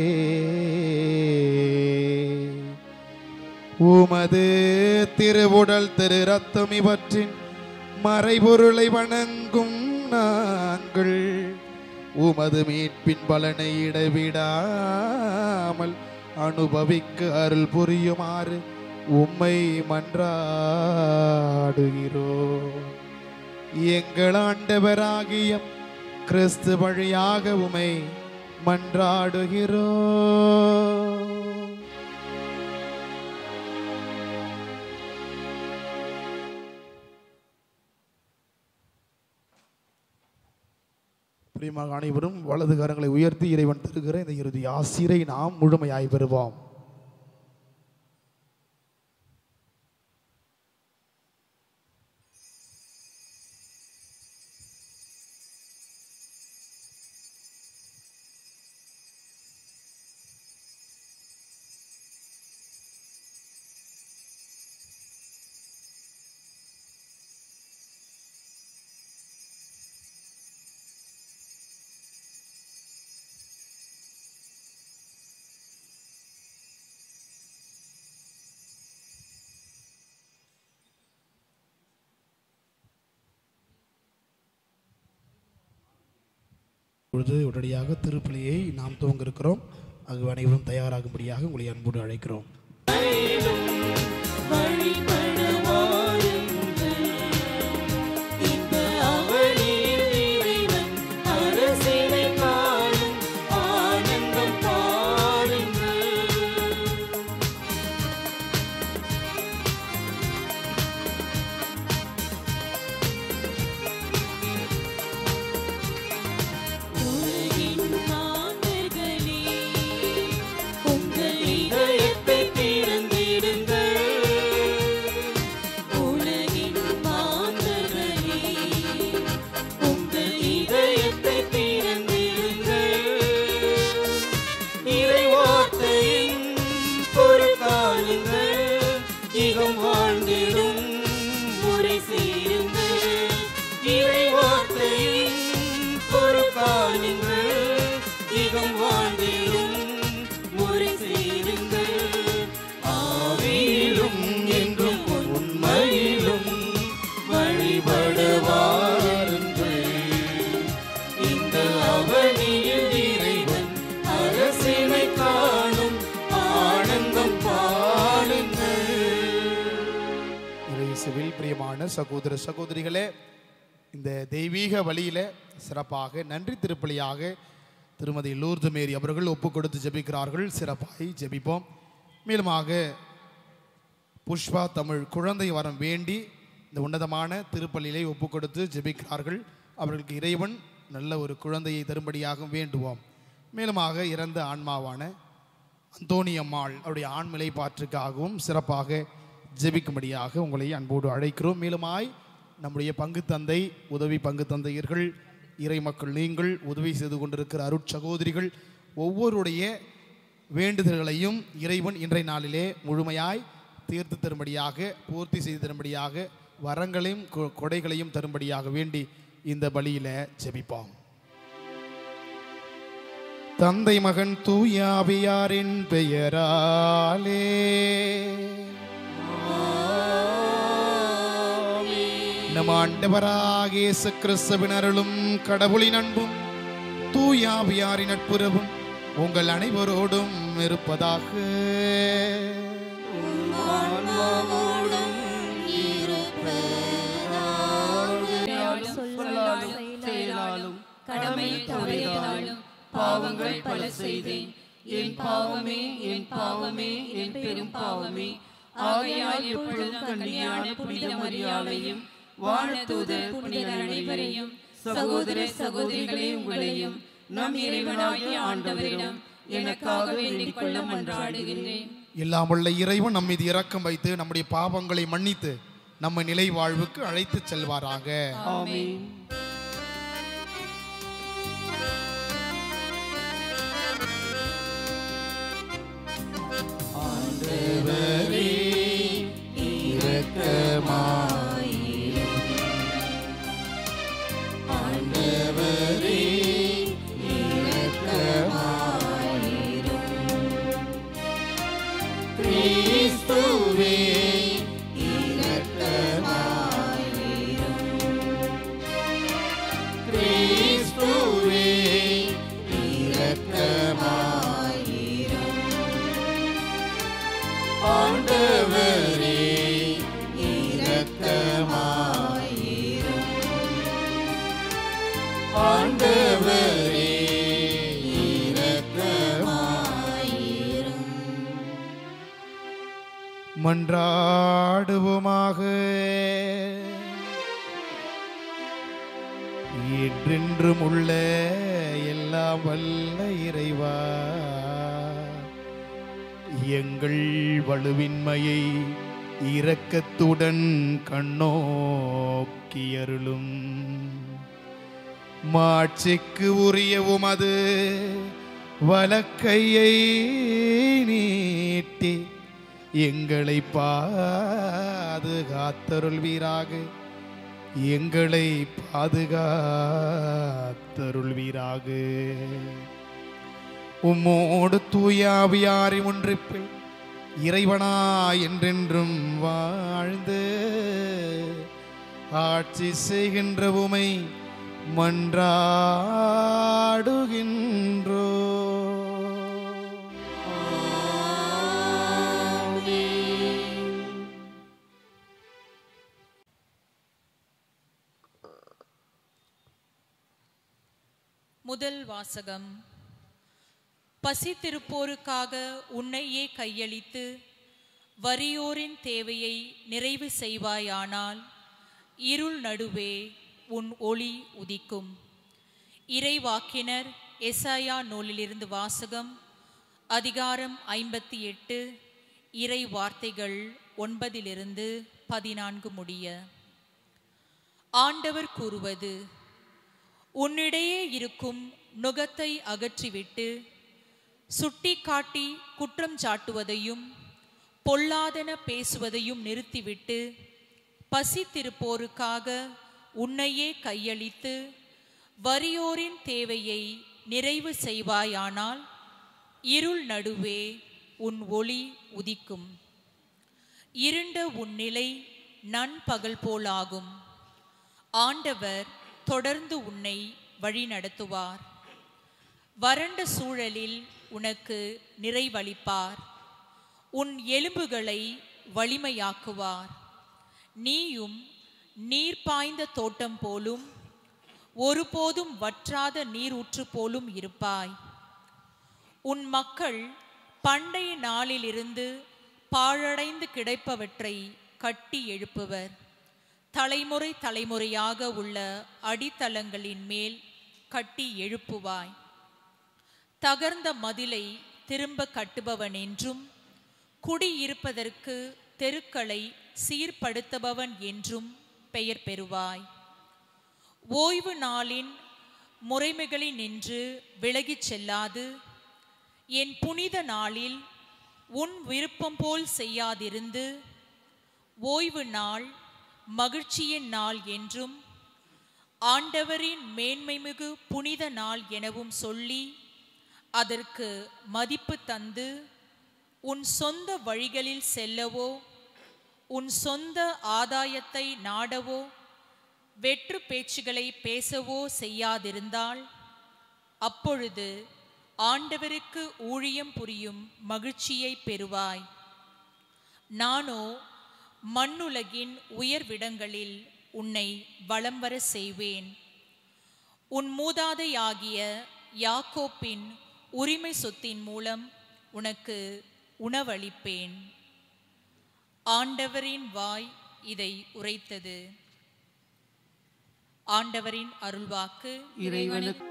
உமது திருவுடல் திரு ரத்தம் இவற்றின் மறைபொருளை வணங்கும் நாங்கள் உமது மீட்பின் பலனை இடைவிடாமல் அனுபவிக்க அருள் புரியுமாறு உம்மை மன்றாடுகிறோம் எங்கள் ஆண்டவராகிய கிறிஸ்து வழியாக உமை மன்றாடுகிறோம் பிரியமாக அனைவரும் வலது கரங்களை உயர்த்தி இறைவன் தருகிற இந்த இறுதி ஆசிரை நாம் முழுமையாய் பெறுவோம் பொழுது உடனடியாக திருப்பலியை நாம் துவங்க இருக்கிறோம் அது அனைவரும் தயாராகும்படியாக உங்களை அன்போடு அழைக்கிறோம் அரசினை காணும் ஆனந்தம் காணும் அருமையான சகோதர சகோதரிகளே இந்த தெய்வீக வழியில சிறப்பாக நன்றி திருப்பலியாக திருமதி லூர்து மேரி அவர்கள் ஒப்பு கொடுத்து ஜெபிக்கிறார்கள் சிறப்பாய் ஜெபிப்போம் மேலுமாக புஷ்பா தமிழ் குழந்தை வரம் வேண்டி இந்த உன்னதமான திருப்பலியிலே ஒப்பு கொடுத்து ஜெபிக்கிறார்கள் அவர்களுக்கு இறைவன் நல்ல ஒரு குழந்தையை தரும்படியாக வேண்டுவோம் மேலுமாக இறந்த ஆன்மாவான அந்தோணி அம்மாள் அவருடைய ஆண்மிலை பாற்றுக்காகவும் சிறப்பாக ஜெபிக்கும்படியாக உங்களை அன்போடு அழைக்கிறோம் மேலுமாய் நம்முடைய பங்கு தந்தை உதவி பங்கு தந்தையர்கள் இறை மக்கள் நீங்கள் உதவி செய்து கொண்டிருக்கிற அருட்சகோதரிகள் ஒவ்வொருடைய வேண்டுதல்களையும் இறைவன் இன்றைய நாளிலே முழுமையாய் தீர்த்து தரும்படியாக பூர்த்தி செய்து தரும்படியாக வரங்களையும் கொ- கொடைகளையும் தரும்படியாக வேண்டி இந்த பலியில ஜெபிப்போம் தந்தை மகன் தூயாவியாரின் பெயராலே நம் ஆண்டவராக இயேசு கிறிஸ்துவின் அருளும் கடவுளின் அன்பும் தூயாவியாரின் நட்புறவும் உங்கள் அனைவரோடும் இருப்பதாக சொல்லாலும் செயலாலும் கடமை தவறியதாலும் பாவங்கள் பல செய்தேன் என் பாவமே என் பாவமே என் பெரும் பாவமே ஆகையால் எப்பொழுதும் கண்ணியான புனித மரியாதையும் வானதூதர் புனிதர் அனைவரையும் சகோதர சகோதரிகளே உங்களையும் நம் இறைவனாகிய ஆண்டவரிடம் எனக்காக வேண்டிக் கொள்ள மன்றாடுகின்றேன் எல்லாம் உள்ள இறைவன் நம் மீது இரக்கம் வைத்து நம்முடைய பாவங்களை மன்னித்து நம்ம நிலை வாழ்வுக்கு அழைத்துச் செல்வாராக ஆமென் மன்றாடுவோமாக என்றென்றும் உள்ள எல்லாம் வல்ல இறைவா எங்கள் வலுவின்மையை இரக்கத்துடன் கண்ணோக்கியருளும் மாட்சிக்கு உரிய உமது வலக்கையை நீட்டி எங்களை பாதுகாத்தருள்வீராக எங்களை பாதுகாத்தருள்வீராக உம்மோடு தூயாவியாரி ஒன்றிப்பில் இறைவனா என்றென்றும் வாழ்ந்து ஆட்சி செய்கின்ற உமை மன்றாடுகின்றோ முதல் வாசகம் பசித்திருப்போருக்காக உன்னையே கையளித்து வறியோரின் தேவையை நிறைவு செய்வாயானால் இருள் நடுவே உன் ஒளி உதிக்கும் இறைவாக்கினர் எசாயா நூலிலிருந்து வாசகம் அதிகாரம் ஐம்பத்தி எட்டு இறை வார்த்தைகள் ஒன்பதிலிருந்து பதினான்கு முடிய ஆண்டவர் கூறுவது உன்னிடையே இருக்கும் நுகத்தை அகற்றிவிட்டு சுட்டி காட்டி குற்றம் சாட்டுவதையும் பொல்லாதன பேசுவதையும் நிறுத்திவிட்டு பசித்திருப்போருக்காக உன்னையே கையளித்து வறியோரின் தேவையை நிறைவு செய்வாயானால் இருள் நடுவே உன் ஒளி உதிக்கும் இருண்ட உன் நிலை நண்பகல் போலாகும் ஆண்டவர் தொடர்ந்து உன்னை வழிநடத்துவார் வறண்ட சூழலில் உனக்கு நிறைவளிப்பார் உன் எலும்புகளை வலிமையாக்குவார் நீயும் நீர் பாய்ந்த தோட்டம் போலும் ஒருபோதும் வற்றாத நீரூற்று போலும் இருப்பாய் உன் மக்கள் பண்டைய நாளிலிருந்து பாழடைந்து கிடப்பவற்றை கட்டி எழுப்புவர் தலைமுறை தலைமுறையாக உள்ள அடித்தளங்களின் மேல் கட்டி எழுப்புவாய் தகர்ந்த மதிலை திரும்ப கட்டுபவன் என்றும் குடியிருப்பதற்கு தெருக்களை சீர்படுத்துபவன் என்றும் பெயர் பெறுவாய் ஓய்வு நாளின் முறைமைகளினின்று விலகிச் செல்லாது என் புனித நாளில் உன் விருப்பம் போல் செய்யாதிருந்து ஓய்வு நாள் மகிழ்ச்சியின் நாள் என்றும் ஆண்டவரின் மேன்மைமிகு புனித நாள் எனவும் சொல்லி அதற்கு மதிப்பு தந்து உன் சொந்த வழிகளில் செல்லவோ உன் சொந்த ஆதாயத்தை நாடவோ வெற்று பேச்சுகளை பேசவோ செய்யாதிருந்தால் அப்பொழுது ஆண்டவருக்கு ஊழியம் புரியும் மகிழ்ச்சியை பெறுவாய் நானோ மண்ணுலகின் உயர்விடங்களில் உன்னை வலம் வர செய்வேன் உன் மூதாதையாகிய யாக்கோப்பின் உரிமை சொத்தின் மூலம் உனக்கு உணவளிப்பேன் ஆண்டவரின் வாய் இதை உரைத்தது ஆண்டவரின் அருள்வாக்கு இறைவனுக்கு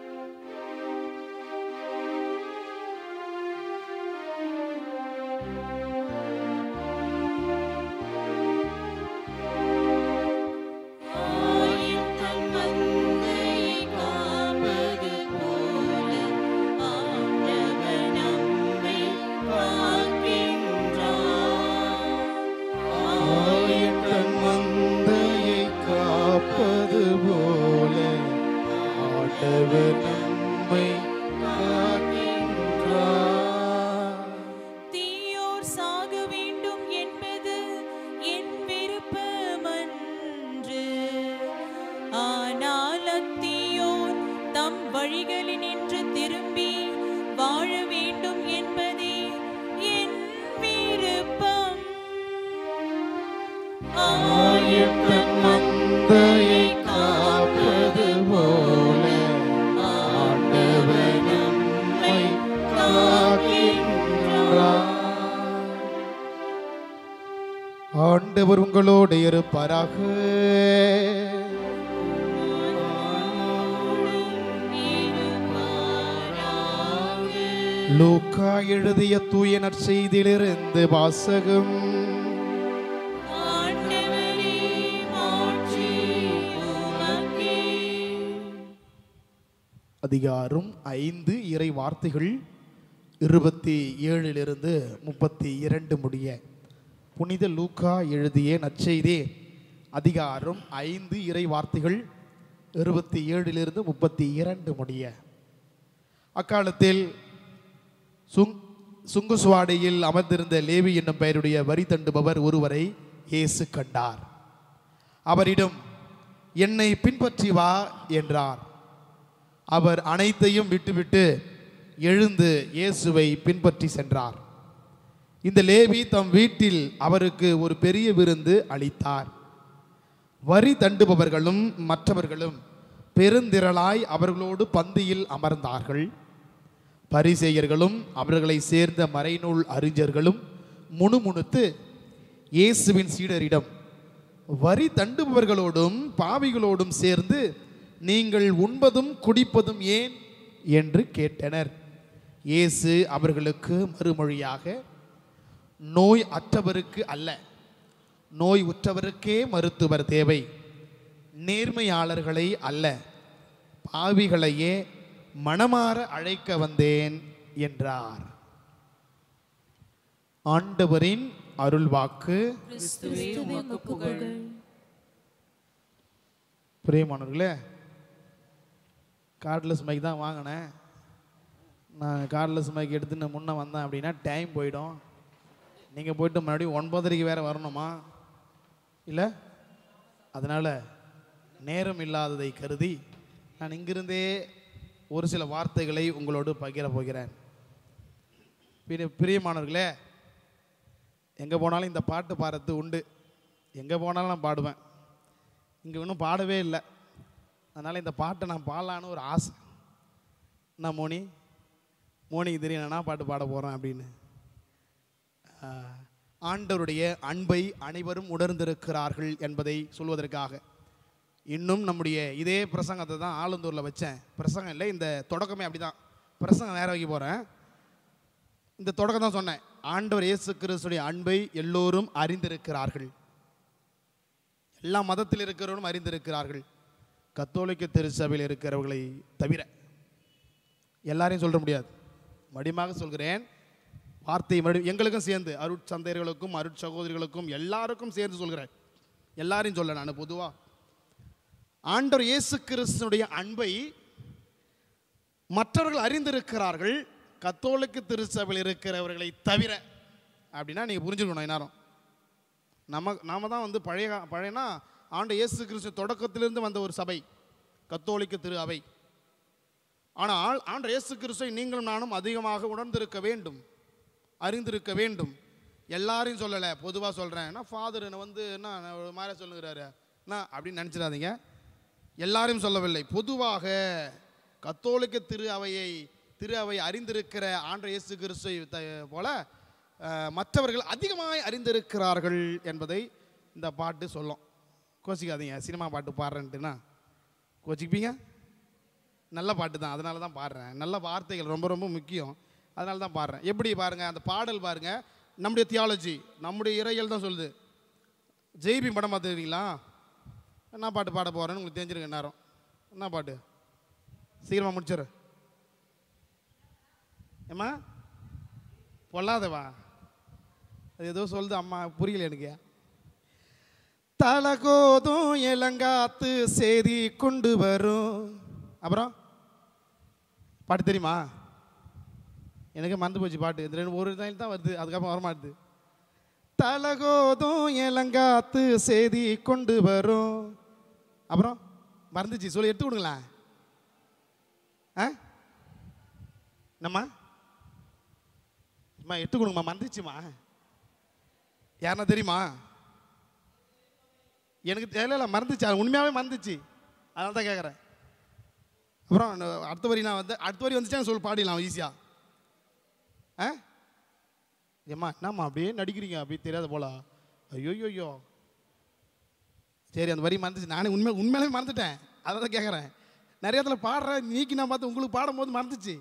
ஆயத்தன் மந்தையை காப்பது போல ஆண்டவர் நம்மை காக்கின்றார். தீயோர் சாக வேண்டும் என்பது என் விருப்பமன்று ஆனால் அத்தீயோர் தம் வழிகளினின்று திரும்பி வாழ வேண்டும் என்பதே என் விருப்பம் ஆயத்தன் மந்தையை காப்பது போல ஆண்டவர் நம்மை காக்கின்றார். ஆண்டவர் உங்களோடு இருப்பாராக லூக்கா எழுதிய தூய நற்செய்தியிலிருந்து வாசகம் ஆண்டவரே மாட்சி உமக்கே அதிகாரம் ஐந்து இறை வார்த்தைகள் இருபத்தி ஏழிலிருந்து முப்பத்தி இரண்டு முடிய புனித லூக்கா எழுதிய நற்செய்தி அதிகாரம் ஐந்து இறை வார்த்தைகள் இருபத்தி ஏழிலிருந்து முப்பத்தி இரண்டு முடிய அக்காலத்தில் சுங் சுங்குசுவாடையில் அமர்ந்திருந்த லேவி என்னும் பெயருடைய வரி தண்டுபவர் ஒருவரை இயேசு கண்டார் அவரிடம் என்னை பின்பற்றி வா என்றார் அவர் அனைத்தையும் விட்டுவிட்டு எழுந்து இயேசுவை பின்பற்றி சென்றார் இந்த லேவி தம் வீட்டில் அவருக்கு ஒரு பெரிய விருந்து அளித்தார் வரி தண்டுபவர்களும் மற்றவர்களும் பெருந்திரளாய் அவர்களோடு பந்தியில் அமர்ந்தார்கள் பரிசேயர்களும் அவர்களை சேர்ந்த மறைநூல் அறிஞர்களும் முணுமுணுத்து இயேசுவின் சீடரிடம் வரி தண்டுபவர்களோடும் பாவிகளோடும் சேர்ந்து நீங்கள் உண்பதும் குடிப்பதும் ஏன் என்று கேட்டனர் இயேசு அவர்களுக்கு மறுமொழியாக நோய் அற்றவருக்கு அல்ல நோய் உற்றவருக்கே மருத்துவர் தேவை நேர்மையாளர்களை அல்ல பாவிகளையே மனமாற அழைக்க வந்தேன் என்றார் ஆண்டவரின் அருள்வாக்கு கிறிஸ்துவே உமக்கு புகழ் பிரியமானவர்களே கார்ட்லெஸ் மைக் தான் வாங்கினேன் நான் கார்ட்லெஸ் மைக் எடுத்து நான் முன்னே வந்தேன் அப்படின்னா டைம் போயிடும் நீங்கள் போயிட்டு மறுபடியும் ஒன்பதரைக்கு வேறு வரணுமா இல்லை அதனால் நேரம் இல்லாததை கருதி நான் இங்கிருந்தே ஒரு சில வார்த்தைகளை உங்களோடு பகிர போகிறேன் பிரிய பிரியமானவர்களே எங்கே போனாலும் இந்த பாட்டு பாடுறது உண்டு எங்கே போனாலும் நான் பாடுவேன் இங்கே இன்னும் பாடவே இல்லை அதனால் இந்த பாட்டை நான் பாடலான்னு ஒரு ஆசை என்ன மோனி மோனிக்கு தெரியும் நான் என்ன பாட்டு பாட போகிறேன் அப்படின்னு ஆஹ், ஆண்டவருடைய அன்பை அனைவரும் உணர்ந்திருக்கிறார்கள் என்பதை சொல்வதற்காக இன்னும் நம்முடைய இதே பிரசங்கத்தை தான் ஆலந்தூரில் வச்சேன் பிரசங்கம் இல்லை இந்த தொடக்கமே அப்படிதான் பிரசங்கம் வேற வைக்க போகிறேன் இந்த தொடக்கம் தான் சொன்னேன் ஆண்டவர் இயேசு கிறிஸ்துடைய அன்பை எல்லோரும் அறிந்திருக்கிறார்கள் எல்லா மதத்தில் இருக்கிறவரும் அறிந்திருக்கிறார்கள் கத்தோலிக்க திருச்சபையில் இருக்கிறவர்களை தவிர எல்லாரையும் சொல்ல முடியாது மடிமாக சொல்கிறேன் வார்த்தை மறுபடி எங்களுக்கும் சேர்ந்து அருட்சந்தையர்களுக்கும் அருட்சகோதரிகளுக்கும் எல்லாருக்கும் சேர்ந்து சொல்கிறேன் எல்லாரையும் சொல்ல நான் பொதுவாக ஆண்டவர் இயேசு கிறிஸ்துனுடைய அன்பை மற்றவர்கள் அறிந்திருக்கிறார்கள் கத்தோலிக்க திருச்சபையில் இருக்கிறவர்களை தவிர அப்படின்னா நீங்கள் புரிஞ்சுக்கணும் நேரம் நம்ம நாம தான் வந்து பழைய கா- பழையனா ஆண்டு இயேசு கிறிஸ்து தொடக்கத்திலிருந்து வந்த ஒரு சபை கத்தோலிக்க திரு அவை ஆனால் ஆண்டு இயேசு கிறிஸ்துவை நீங்களும் நானும் அதிகமாக உணர்ந்திருக்க வேண்டும் அறிந்திருக்க வேண்டும் எல்லாரையும் சொல்லலை பொதுவாக சொல்கிறேன் என்ன ஃபாதர் என்னை வந்து என்ன ஒரு மாதிரி சொல்லுகிறாரு என்ன அப்படின்னு நினச்சிடாதீங்க எல்லாரையும் சொல்லவில்லை பொதுவாக கத்தோலிக்க திரு அவையை திரு அவை அறிந்திருக்கிற ஆண்ட இயேசு கிறிஸ்துவை த- போல அஹ், மற்றவர்கள் அதிகமாக அறிந்திருக்கிறார்கள் என்பதை இந்த பாட்டு சொல்லும் கோச்சிக்காதீங்க சினிமா பாட்டு பாடுறேன்ட்டுனா கோச்சிப்பீங்க நல்ல பாட்டு தான் அதனால தான் பாடுறேன் நல்ல வார்த்தைகள் ரொம்ப ரொம்ப முக்கியம் அதனால தான் பாடுறேன் எப்படி பாருங்க அந்த பாடல் பாருங்க நம்முடைய தியாலஜி நம்முடைய இறையல் தான் சொல்லுது ஜெய்பி படம் பார்த்துருக்கீங்களா என்ன பாட்டு பாட போகிறேன்னு உங்களுக்கு தெரிஞ்சிருங்க நேரம் என்ன பாட்டு சீக்கிரமாக முடிச்சிரு ஏம்மா பொல்லாதவா அது ஏதோ சொல்லுது அம்மா புரியல எனக்கு தலகோதும் இளங்காத்து செய்தி கொண்டு வரும் அப்புறம் பாட்டு தெரியுமா எனக்கு மறந்து போச்சு பாட்டு இந்த ரெண்டு ஒரு டைம் தான் வருது அதுக்கப்புறம் வர மாட்டுது தலகோதும் இளங்காத்து செய்தி கொண்டு வரும் அப்புறம் மறந்துச்சு சொல்லி எடுத்து கொடுங்களேன் ஆ என்னம்மா அம்மா எடுத்து கொடுங்கம்மா மறந்துச்சுமா யாருன்னா தெரியுமா எனக்கு தெரியல மறந்துச்சு அது உண்மையாகவே மறந்துச்சு அதனால தான் கேட்குறேன் அப்புறம் நான் அடுத்த வரி நான் வந்து அடுத்த வரி வந்துச்சுன்னா சொல்லி பாடிடலாம் ஈஸியாக ஆ ஏம்மா என்னம்மா அப்படியே நடிக்கிறீங்க அப்படியே தெரியாத போல ஐயோ ஐயோ சரி அந்த வரி மறந்துச்சு நானே உண்மை உண்மையிலே மறந்துட்டேன் அதை தான் கேட்குறேன் நிறைய இடத்துல பாடுறேன் நீக்கி நான் பார்த்து உங்களுக்கு பாடும்போது மறந்துச்சு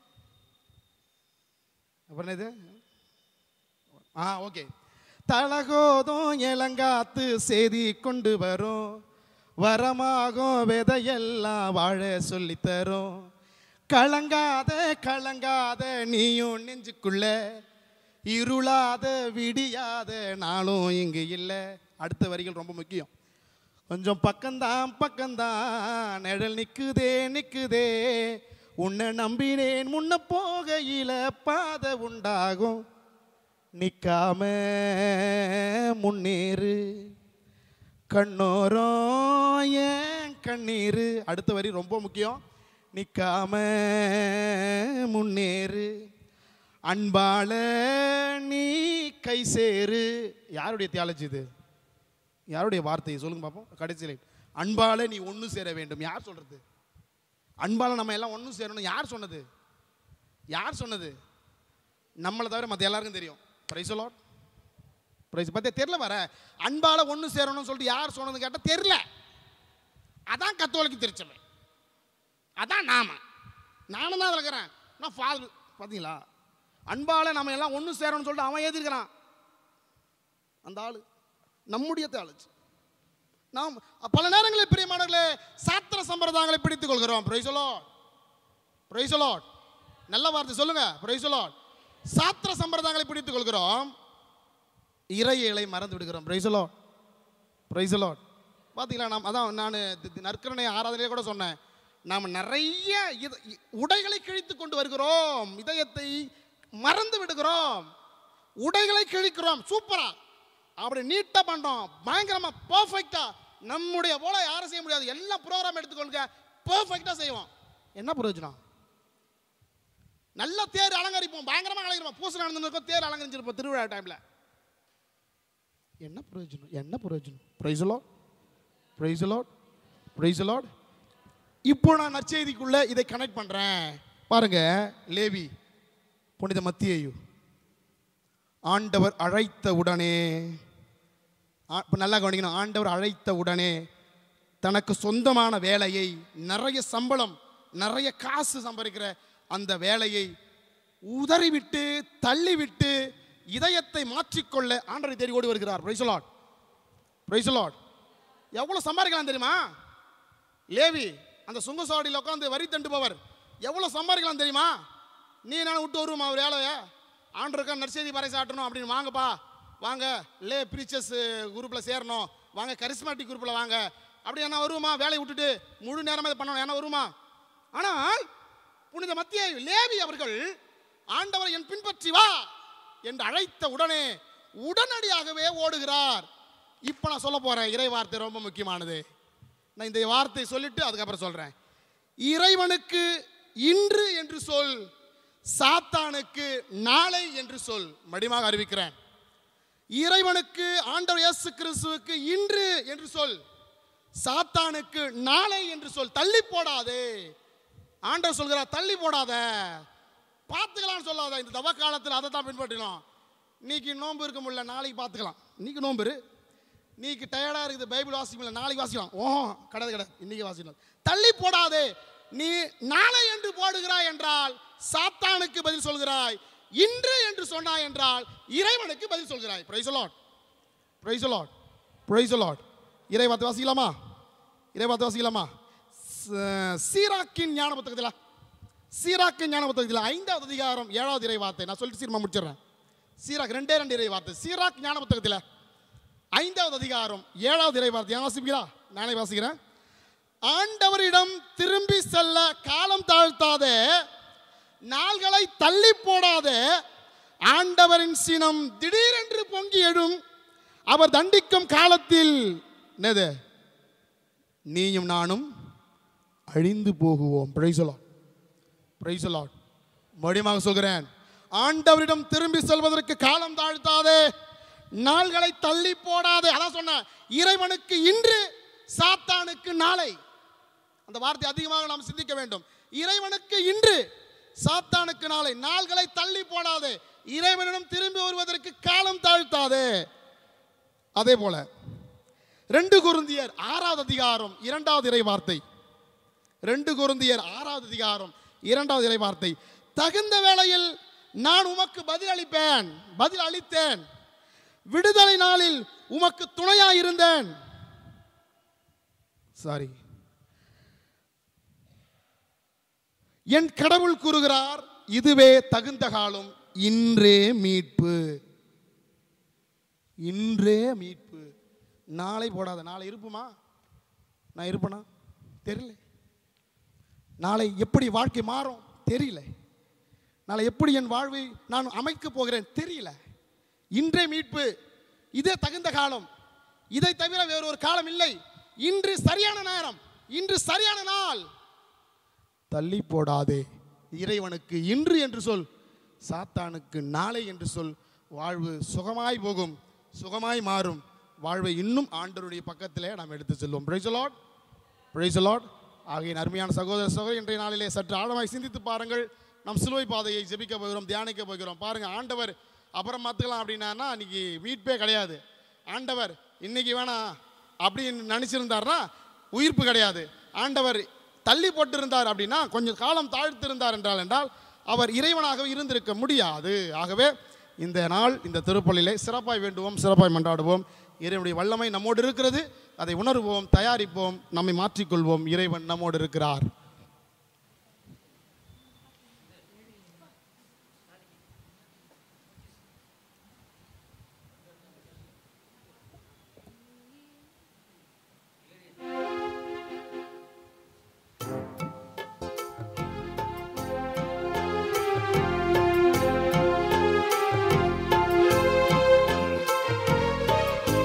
அப்புறம் என்ன இது ஆ ஓகே தலகோதும் இளங்காத்து செய்தி கொண்டு வரும் வரமாகும் விதையெல்லாம் வாழ சொல்லித் தரும் கலங்காத கலங்காத நீயும் நெஞ்சுக்குள்ள இருளாத விடியாத நாளும் இங்கு இல்லை அடுத்த வரிகள் ரொம்ப முக்கியம் கொஞ்சம் பக்கம்தான் பக்கம்தான் நிழல் நிக்குதே நிக்குதே உன்னை நம்பினேன் முன்ன போகையில பாதை உண்டாகும் நிக்காம முன்னேறு கண்ணோரம் ஏன் கண்ணீர் அடுத்த வரி ரொம்ப முக்கியம் நிக்காம முன்னேறு அன்பால நீ கை சேரு யாருடைய தியாலஜி இது யாருடைய வார்த்தை சொல்லுங்க பார்ப்போம் கடைசி லைன் அன்பால நீ ஒன்று சேர வேண்டும் யார் சொல்றது அன்பால நம்ம எல்லாம் ஒன்று சேரணும் யார் சொன்னது யார் சொன்னது நம்மளை தவிர மற்ற எல்லாருக்கும் தெரியும் பிரைசலாட் பிரைஸ் பத்தியா தெரியல வர அன்பால ஒன்று சேரணும்னு சொல்லிட்டு யார் சொன்னது கேட்டால் தெரியல அதான் கத்தோலிக்கு திருச்சபை அதான் நாம நானும் தான் அதில் இருக்கிறேன் நான் ஃபாதர் பார்த்தீங்களா அன்பால நம்ம எல்லாம் ஒன்று சேரணும்னு சொல்லிட்டு அவன் எழுதியிருக்கிறான் அந்த ஆளு நம்முடைய தேலஜி நாம் பல நேரங்களில் பிரியமானவர்களே சாத்திர சம்பிரதாயங்களை பிடித்துக் கொள்கிறோம் பிரைசலாட் பிரைசலாட் நல்ல வார்த்தை சொல்லுங்க பிரைசலாட் சாத்திர சம்பிரதாயங்களை பிடித்துக் கொள்கிறோம் இறையலை மறந்து விடுகிறோம் பிரைசலாட் பிரைசலாட் பார்த்தீங்களா நாம் அதான் நான் நற்கரணை ஆராதனையிலே கூட சொன்னேன் நாம் நிறைய இத- இ- உடைகளை கிழித்து கொண்டு வருகிறோம் இதயத்தை மறந்து விடுகிறோம் உடைகளை கிழிக்கிறோம் சூப்பரா அப்படி நீட்டா பண்றோம் பயங்கரமா பர்ஃபெக்டா நம்முடைய போல யாரும் செய்ய முடியாது எல்லா ப்ரோக்ராம் எடுத்துக்கொள்ளுங்க பர்ஃபெக்டா செய்வோம் என்ன பிரயோஜனம் நல்ல தேர் அலங்கரிப்போம் பயங்கரமா அலங்கரிப்போம் பூசை நடந்துருக்கோம் தேர் அலங்கரிச்சிருப்போம் திருவிழா டைம்ல என்ன பிரயோஜனம் என்ன பிரயோஜனம் பிரைசலோ பிரைஸ் லார்ட் பிரைஸ் லார்ட் இப்போ நான் நற்செய்திக்குள்ள இதை கனெக்ட் பண்றேன் பாருங்க லேவி புனித மத்தியேயு ஆண்டவர் அழைத்த உடனே ஆ- இப்ப நல்லா கவனிக்கணும் ஆண்டவர் அழைத்த உடனே தனக்கு சொந்தமான வேலையை நிறைய சம்பளம் நிறைய காசு சம்பாதிக்கிற அந்த வேலையை உதறிவிட்டு தள்ளிவிட்டு இதயத்தை மாற்றிக்கொள்ள ஆண்டவரை தேடி ஓடி வருகிறார் பிரைஸ் லார்ட் பிரைஸ் லார்ட் எவ்வளவு சம்பாதிக்கலாம் தெரியுமா லேவி அந்த சுங்கசாவடியில் உட்காந்து வரி தண்டுபவர் எவ்வளவு சம்பாதிக்கலாம் தெரியுமா நீ நான் விட்டு வருவோமா அவர் வேலையை ஆண்டருக்கா நற்செய்தி பறைசாட்டணும் அப்படின்னு வாங்கப்பா வாங்க லே பிரீச்சர்ஸ் குரூப்பில் சேரணும் வாங்க கரிஸ்மாட்டிக் குரூப்பில் வாங்க அப்படி என்ன வருவோமா வேலையை விட்டுட்டு முழு நேரமாக இதை பண்ணணும் என்ன வருமா ஆனால் புனித மத்திய லேவி அவர்கள் ஆண்டவரை என் பின்பற்றி வா என்று அழைத்த உடனே உடனடியாகவே ஓடுகிறார் இப்போ நான் சொல்ல போறேன் இறை வார்த்தை ரொம்ப முக்கியமானது நான் இந்த வார்த்தை சொல்லிட்டு அதுக்கப்புறம் சொல்றேன் இறைவனுக்கு இன்று என்று சொல் சாத்தானுக்கு நாளை என்று சொல் மடிமாக அறிவிக்கிறேன் இறைவனுக்கு ஆண்டவர் இயேசு கிறிஸ்துவுக்கு இன்று என்று சொல் சாத்தானுக்கு நாளை என்று சொல் தள்ளி போடாதே ஆண்டவர் சொல்கிறார் தள்ளி போடாத பார்த்துக்கலாம்னு சொல்லாத இந்த தவ காலத்தில் அதை தான் பின்பற்றணும் இன்னைக்கு நோன்பு இருக்க முடியல நாளைக்கு பார்த்துக்கலாம் இன்னைக்கு நோன்பு இரு. நீக்கு டயர்டாக இருக்குது பைபிள் வாசிக்க முடியல நாளைக்கு வாசிக்கலாம் ஓ கிடையாது கிடையாது இன்னைக்கு வாசிக்கலாம் தள்ளி போடாதே நீ நாளை என்று போடுகிறாய் என்றால் சாத்தானுக்கு பதில் சொல்கிறாய் இன்று என்று சொன்னாய் என்றால் இறைவனுக்கு பதில் சொல்கிறாய் praise lord praise lord praise lord இறை வார்த்தை வாசிக்கலாமா இறை வார்த்தை வாசிக்கலாமா ச- சீராக்கின் ஞான புத்தகத்தில் சீராக்கின் ஞான புத்தகத்தில் ஐந்தாவது அதிகாரம் ஏழாவது இறை வார்த்தை நான் சொல்லிட்டு சீரமா முடிச்சிடுறேன் சீராக் ரெண்டே ரெண்டு இறை வார்த்தை சீராக் ஞான புத்தகத்தில் ஐந்தாவது அதிகாரம் ஏழாவது இறை வார்த்தை ஏன் வாசிப்பீங்களா நானே வாசிக்கிறேன் ஆண்டவரிடம் திரும்பி செல்ல காலம் தாழ்த்தாத நாள்களை தள்ளி போடாத ஆண்டவரின் சினம் திடீரென்று பொங்கி எழும் அவர் தண்டிக்கும் காலத்தில் என்னது நீயும் நானும் அழிந்து போகுவோம் பிரைசலாட் பிரைசலாட் மறுபடியும் சொல்கிறேன் ஆண்டவரிடம் திரும்பி செல்வதற்கு காலம் தாழ்த்தாதே நாள்களை தள்ளி போடாதே அதான் சொன்னேன் இறைவனுக்கு இன்று சாத்தானுக்கு நாளை அந்த வார்த்தை அதிகமாக நாம் சிந்திக்க வேண்டும் இறைவனுக்கு இன்று சாத்தானுக்கு நாளை நாள்களை தள்ளி போடாதே இறைவனிடம் திரும்பி வருவதற்கு காலம் தாழ்த்தாதே அதே போல ரெண்டு குருந்தியர் ஆறாவது அதிகாரம் இரண்டாவது இறை வார்த்தை ரெண்டு குருந்தியர் ஆறாவது அதிகாரம் இரண்டாவது இறை வார்த்தை தகுந்த வேளையில் நான் உமக்கு பதில் அளிப்பேன் பதில் அளித்தேன் விடுதலை நாளில் உமக்கு துணையாய் இருந்தேன் சாரி என் கடவுள் கூறுகிறார் இதுவே தகுந்த காலம் இன்றே மீட்பு இன்றே மீட்பு நாளை போடாத நாளை இருப்புமா நான் இருப்பேனா தெரியல நாளை எப்படி வாழ்க்கை மாறும் தெரியல நாளை எப்படி என் வாழ்வை நான் அமைக்க போகிறேன் தெரியல இன்றே மீட்பு இதே தகுந்த காலம் இதை தவிர வேறு ஒரு காலம் இல்லை இன்று சரியான நேரம் இன்று சரியான நாள் தள்ளி போடாதே இறைவனுக்கு இன்று என்று சொல் சாத்தானுக்கு நாளை என்று சொல் வாழ்வு சுகமாய் போகும் சுகமாய் மாறும் வாழ்வை இன்னும் ஆண்டவருடைய பக்கத்திலே நாம் எடுத்து செல்வோம் பிரைஸ் லார்ட் பிரைஸ் லார்ட் ஆகிய அருமையான சகோதர சகோதரி இன்றைய நாளிலே சற்று ஆழமாய் சிந்தித்து பாருங்கள் நாம் சிலுவை பாதையை ஜெபிக்க போகிறோம் தியானிக்க போகிறோம் பாருங்க ஆண்டவர் அப்புறம் பார்த்துக்கலாம் அப்படின்னா இன்னைக்கு மீட்பே கிடையாது ஆண்டவர் இன்னைக்கு வேணாம் அப்படின்னு நினச்சிருந்தாருன்னா உயிர்ப்பு கிடையாது ஆண்டவர் தள்ளி போட்டிருந்தார் அப்படின்னா கொஞ்சம் காலம் தாழ்த்திருந்தார் என்றால் என்றால் அவர் இறைவனாக இருந்திருக்க முடியாது ஆகவே இந்த நாள் இந்த திருப்பலியிலே சிறப்பாய் வேண்டுவோம் சிறப்பாய் மன்றாடுவோம் இறைவனுடைய வல்லமை நம்மோடு இருக்கிறது அதை உணர்வோம் தயாரிப்போம் நம்மை மாற்றிக்கொள்வோம் இறைவன் நம்மோடு இருக்கிறார்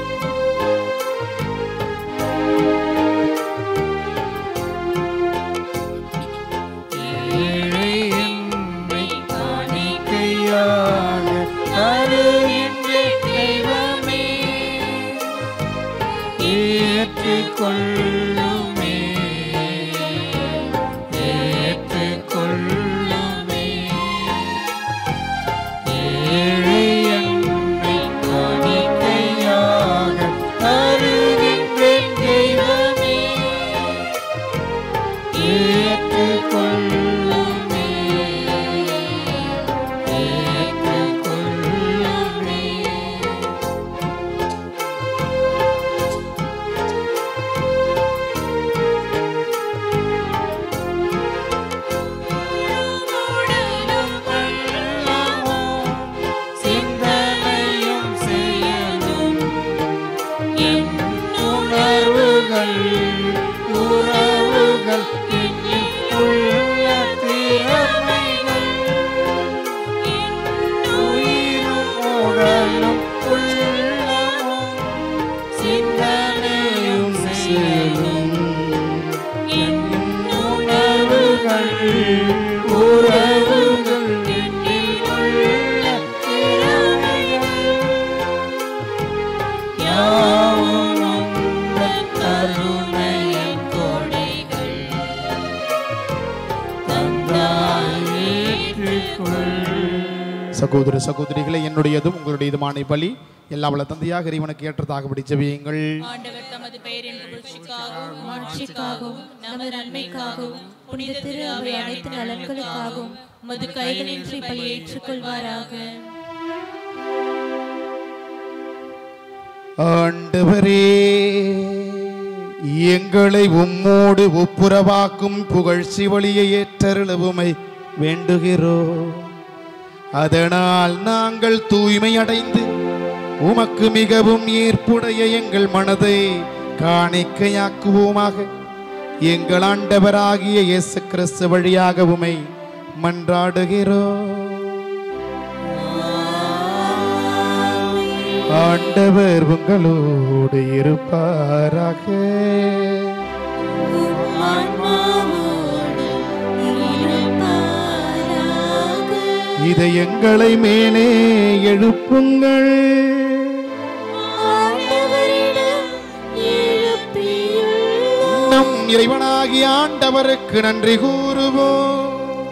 ஆ ஏற்றுக்கொள்ளுமே ஏற்றுக்கொள்ளுமே ஏழை என்னை காணிக்கையாக தருகின்றேன் தெய்வமே ஏற்றுக்கொள்ளுமே ஏற்றுக்கொள்ளுமே உடலும் உள்ளமும் சிந்தனையும் செயலும் என் உணர்வுகள் உறவுகள் என்னில் உள்ள திறமைகள் என் உயிரும் உடலும் உள்ளமும் சிந்தனையும் செயலும் என் உணர்வுகள் உறவுகள் என்னில் உள்ள திறமைகள் யாவும் உந்தன் கருணையின் கொடைகள் தந்தாய் ஏற்றுக்கொள் சகோதர சகோதரிகளை என்னுடையதும் உங்களுடையதுமான பலி எல்லா வல்ல தந்தையாக இறைவனுக்கு ஏற்றதாகபடி ஜெபியுங்கள் ஆண்டவர் தமது பெயரின் புகழ்ச்சிக்காகவும் மாட்சிக்காகவும் நமது நன்மைக்காகவும் புனித திரு அவை அனைத்து நலன்களுக்காகவும் மது கைகளின்றி பலி ஏற்றுக்கொள்வாராக ஆண்டவரே எங்களை உம்மோடு ஒப்புரவாக்கும் புகழ்ச்சி வழியை ஏற்றருளவுமை வேண்டுகிறோம் அதனால் நாங்கள் தூய்மை அடைந்து உமக்கு மிகவும் ஏற்புடைய எங்கள் மனதை காணிக்கையாக்குவோமாக எங்கள் ஆண்டவராகிய இயேசு கிறிஸ்து வழியாக உமை மன்றாடுகிறோம் ஆண்டவர் உங்களோடு இருப்பாராக இதயங்களை மேலே எழுப்புங்கள் நம் இறைவனாகிய ஆண்டவருக்கு நன்றி கூறுவோம்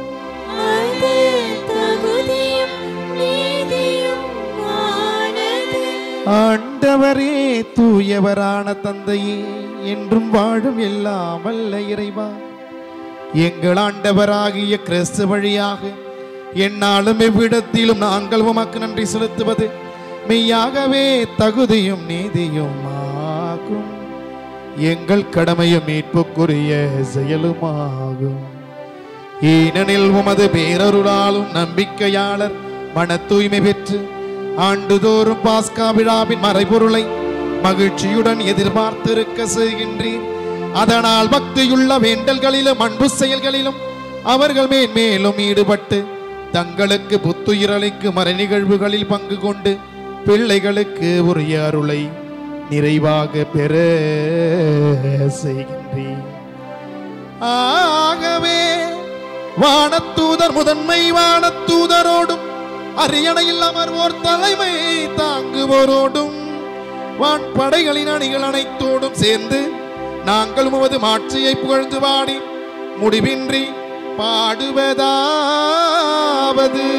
ஆண்டவரே தூயவரான தந்தையே என்றும் வாழும் எல்லாம் வல்ல இறைவா எங்கள் ஆண்டவராகிய கிறிஸ்து வழியாக என்னாலும் எவ்விடத்திலும் நாங்கள் உமக்கு நன்றி செலுத்துவது மெய்யாகவே தகுதியும் நீதியும் ஆகும் எங்கள் கடமையும் மீட்புக்குரிய செயலுமாகும் ஏனெனில் உமது பேரருளாலும் நம்பிக்கையாளர் மன தூய்மை பெற்று ஆண்டுதோறும் பாஸ்கா விழாவின் மறைபொருளை மகிழ்ச்சியுடன் எதிர்பார்த்திருக்க செய்கின்றீர் அதனால் பக்தியுள்ள வேண்டல்களிலும் அன்பு செயல்களிலும் அவர்கள் மேன்மேலும் ஈடுபட்டு தங்களுக்கு புத்துயிரளிக்கும் மறை நிகழ்வுகளில் பங்கு கொண்டு பிள்ளைகளுக்கு உரிய அருளை நிறைவாக பெற செய்கின்றீர் ஆகவே வானத்தூதர் முதன்மை வானத்தூதரோடும் அரியணையில் அமர்வோர் தலைமை தாங்குவோரோடும் வான்படைகளின் அணிகள் அனைத்தோடும் சேர்ந்து நாங்கள் உமது மாட்சியை புகழ்ந்து பாடி முடிவின்றி பாடுவதாவது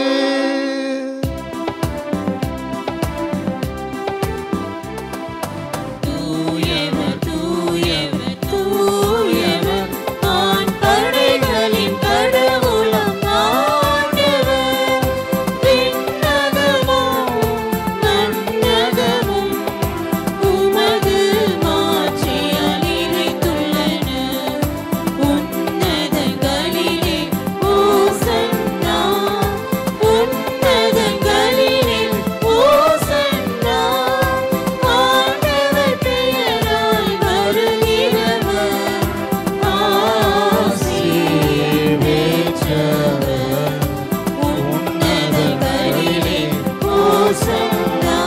தூயவர் தூயவர் தூயவர் ஆண் படைகளின் கடவுளம் ஆண்டவர் விண்ணகமும் மண்ணகமும் உமது மாட்சியால் நிறைந்துள்ளன உன்னதங்களிலே ஓசன்னா உன்னதங்களிலே ஓசன்னா ஆண்டவர் பெயரால் வருகிறவர் ஆசீர் பெற்றவர் உன்னதங்களிலே ஓசன்னா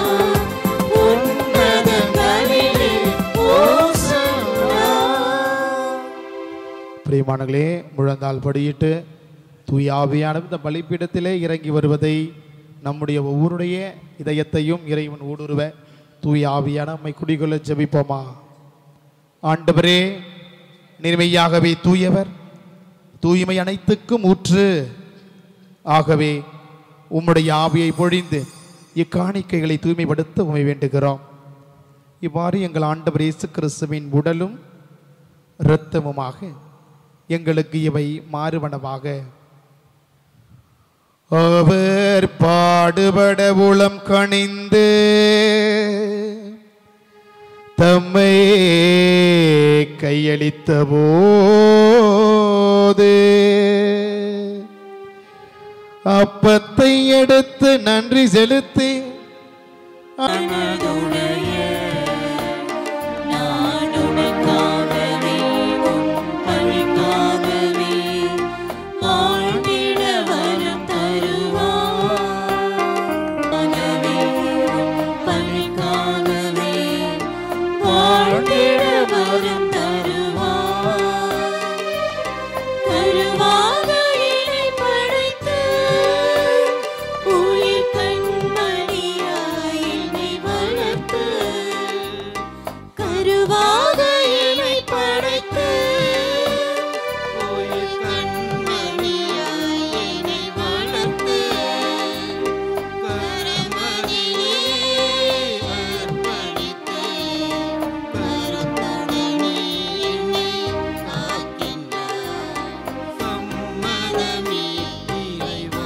உன்னதங்களிலே ஓசன்னா பிரியமானங்களே முழங்கால் படியிட்டு தூயாவியான இந்த பலிப்பீடத்திலே இறங்கி வருவதை நம்முடைய ஒவ்வொருடைய இதயத்தையும் இறைவன் ஊடுருவ தூயாவியான நம்மை குடிகொள்ள ஜெபிப்போமா ஆண்டவரே நேர்மையாகவே தூயவர் தூய்மை அனைத்துக்கும் ஊற்று ஆகவே உம்முடைய ஆவியை பொழிந்து இக்காணிக்கைகளை தூய்மைப்படுத்த உமை வேண்டுகிறோம் இவ்வாறு எங்கள் ஆண்டவர் இயேசு கிறிஸ்துவின் உடலும் இரத்தமுமாக எங்களுக்கு இவை மாறுவனவாக அவர் பாடுபட உளம் கணிந்து தம்மை கையளித்த போது அப்பத்தை எடுத்து நன்றி செலுத்தி நான் உனக்காகவே உன் பழிக்காகவே வாழ்ந்திட வரம் தருவார் ஆகவே உன் பழிக்காகவே வாழ்ந்திட வரம் தருவார் கருவாக என்னை படைத்து உயிர் கண்மணியாய் என்னை வளர்த்து கருவாக என்னை படைத்து உயிர் கண்மணியாய் என்னை வளர்த்து கரமணியே அர்ப்பணித்து கருத்துடனே என்னை காக்கின்றார் சம்மதமே இறைவா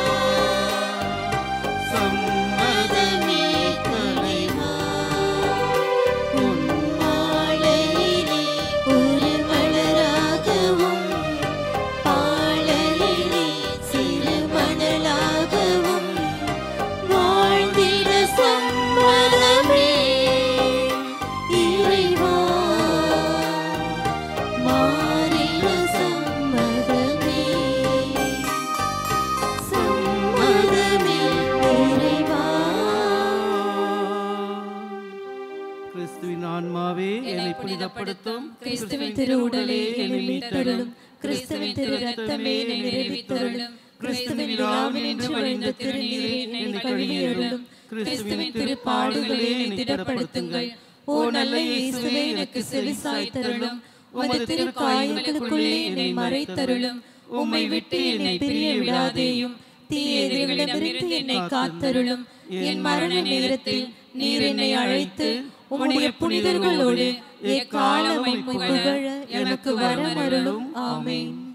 சம்மதமே தலைவா உன் மாலையிலே ஒரு மலராகவும் பாலையிலே சிறு மணலாகவும் வாழ்ந்திட சம்மதமே இறைவா மாறிட சம்மதமே சம்மதமே இறைவா கிறிஸ்துவின் ஆன்மாவே என்னை புனிதப்படுத்தும் கிறிஸ்துவின் திரு உடலே என்னை மீட்டருளும் கிறிஸ்துவின் திரு ரத்தமே என்னை நிறைவித்தருளும் கிறிஸ்துவின் விழாவில் என்று வழிந்த திருநீரே என்னை கழுவியருளும் கிறிஸ்துவின் திரு பாடுகளே என்னை திடப்படுத்துங்கள் ஓ நல்ல இயேசுவே எனக்கு செவி சாய்த்தருளும் உமது திரு காயங்களுக்குள்ளே என்னை மறைத்தருளும் உம்மை விட்டு என்னை பிரிய விடாதேயும் தீயதிகளிடமிருந்து என்னை காத்தருளும் என் மரண நேரத்தில் நீர் என்னை அழைத்து உம்முடைய புனிதர்களோடு எக்காலமும் புகழ எனக்கு வரமருளும் ஆமென்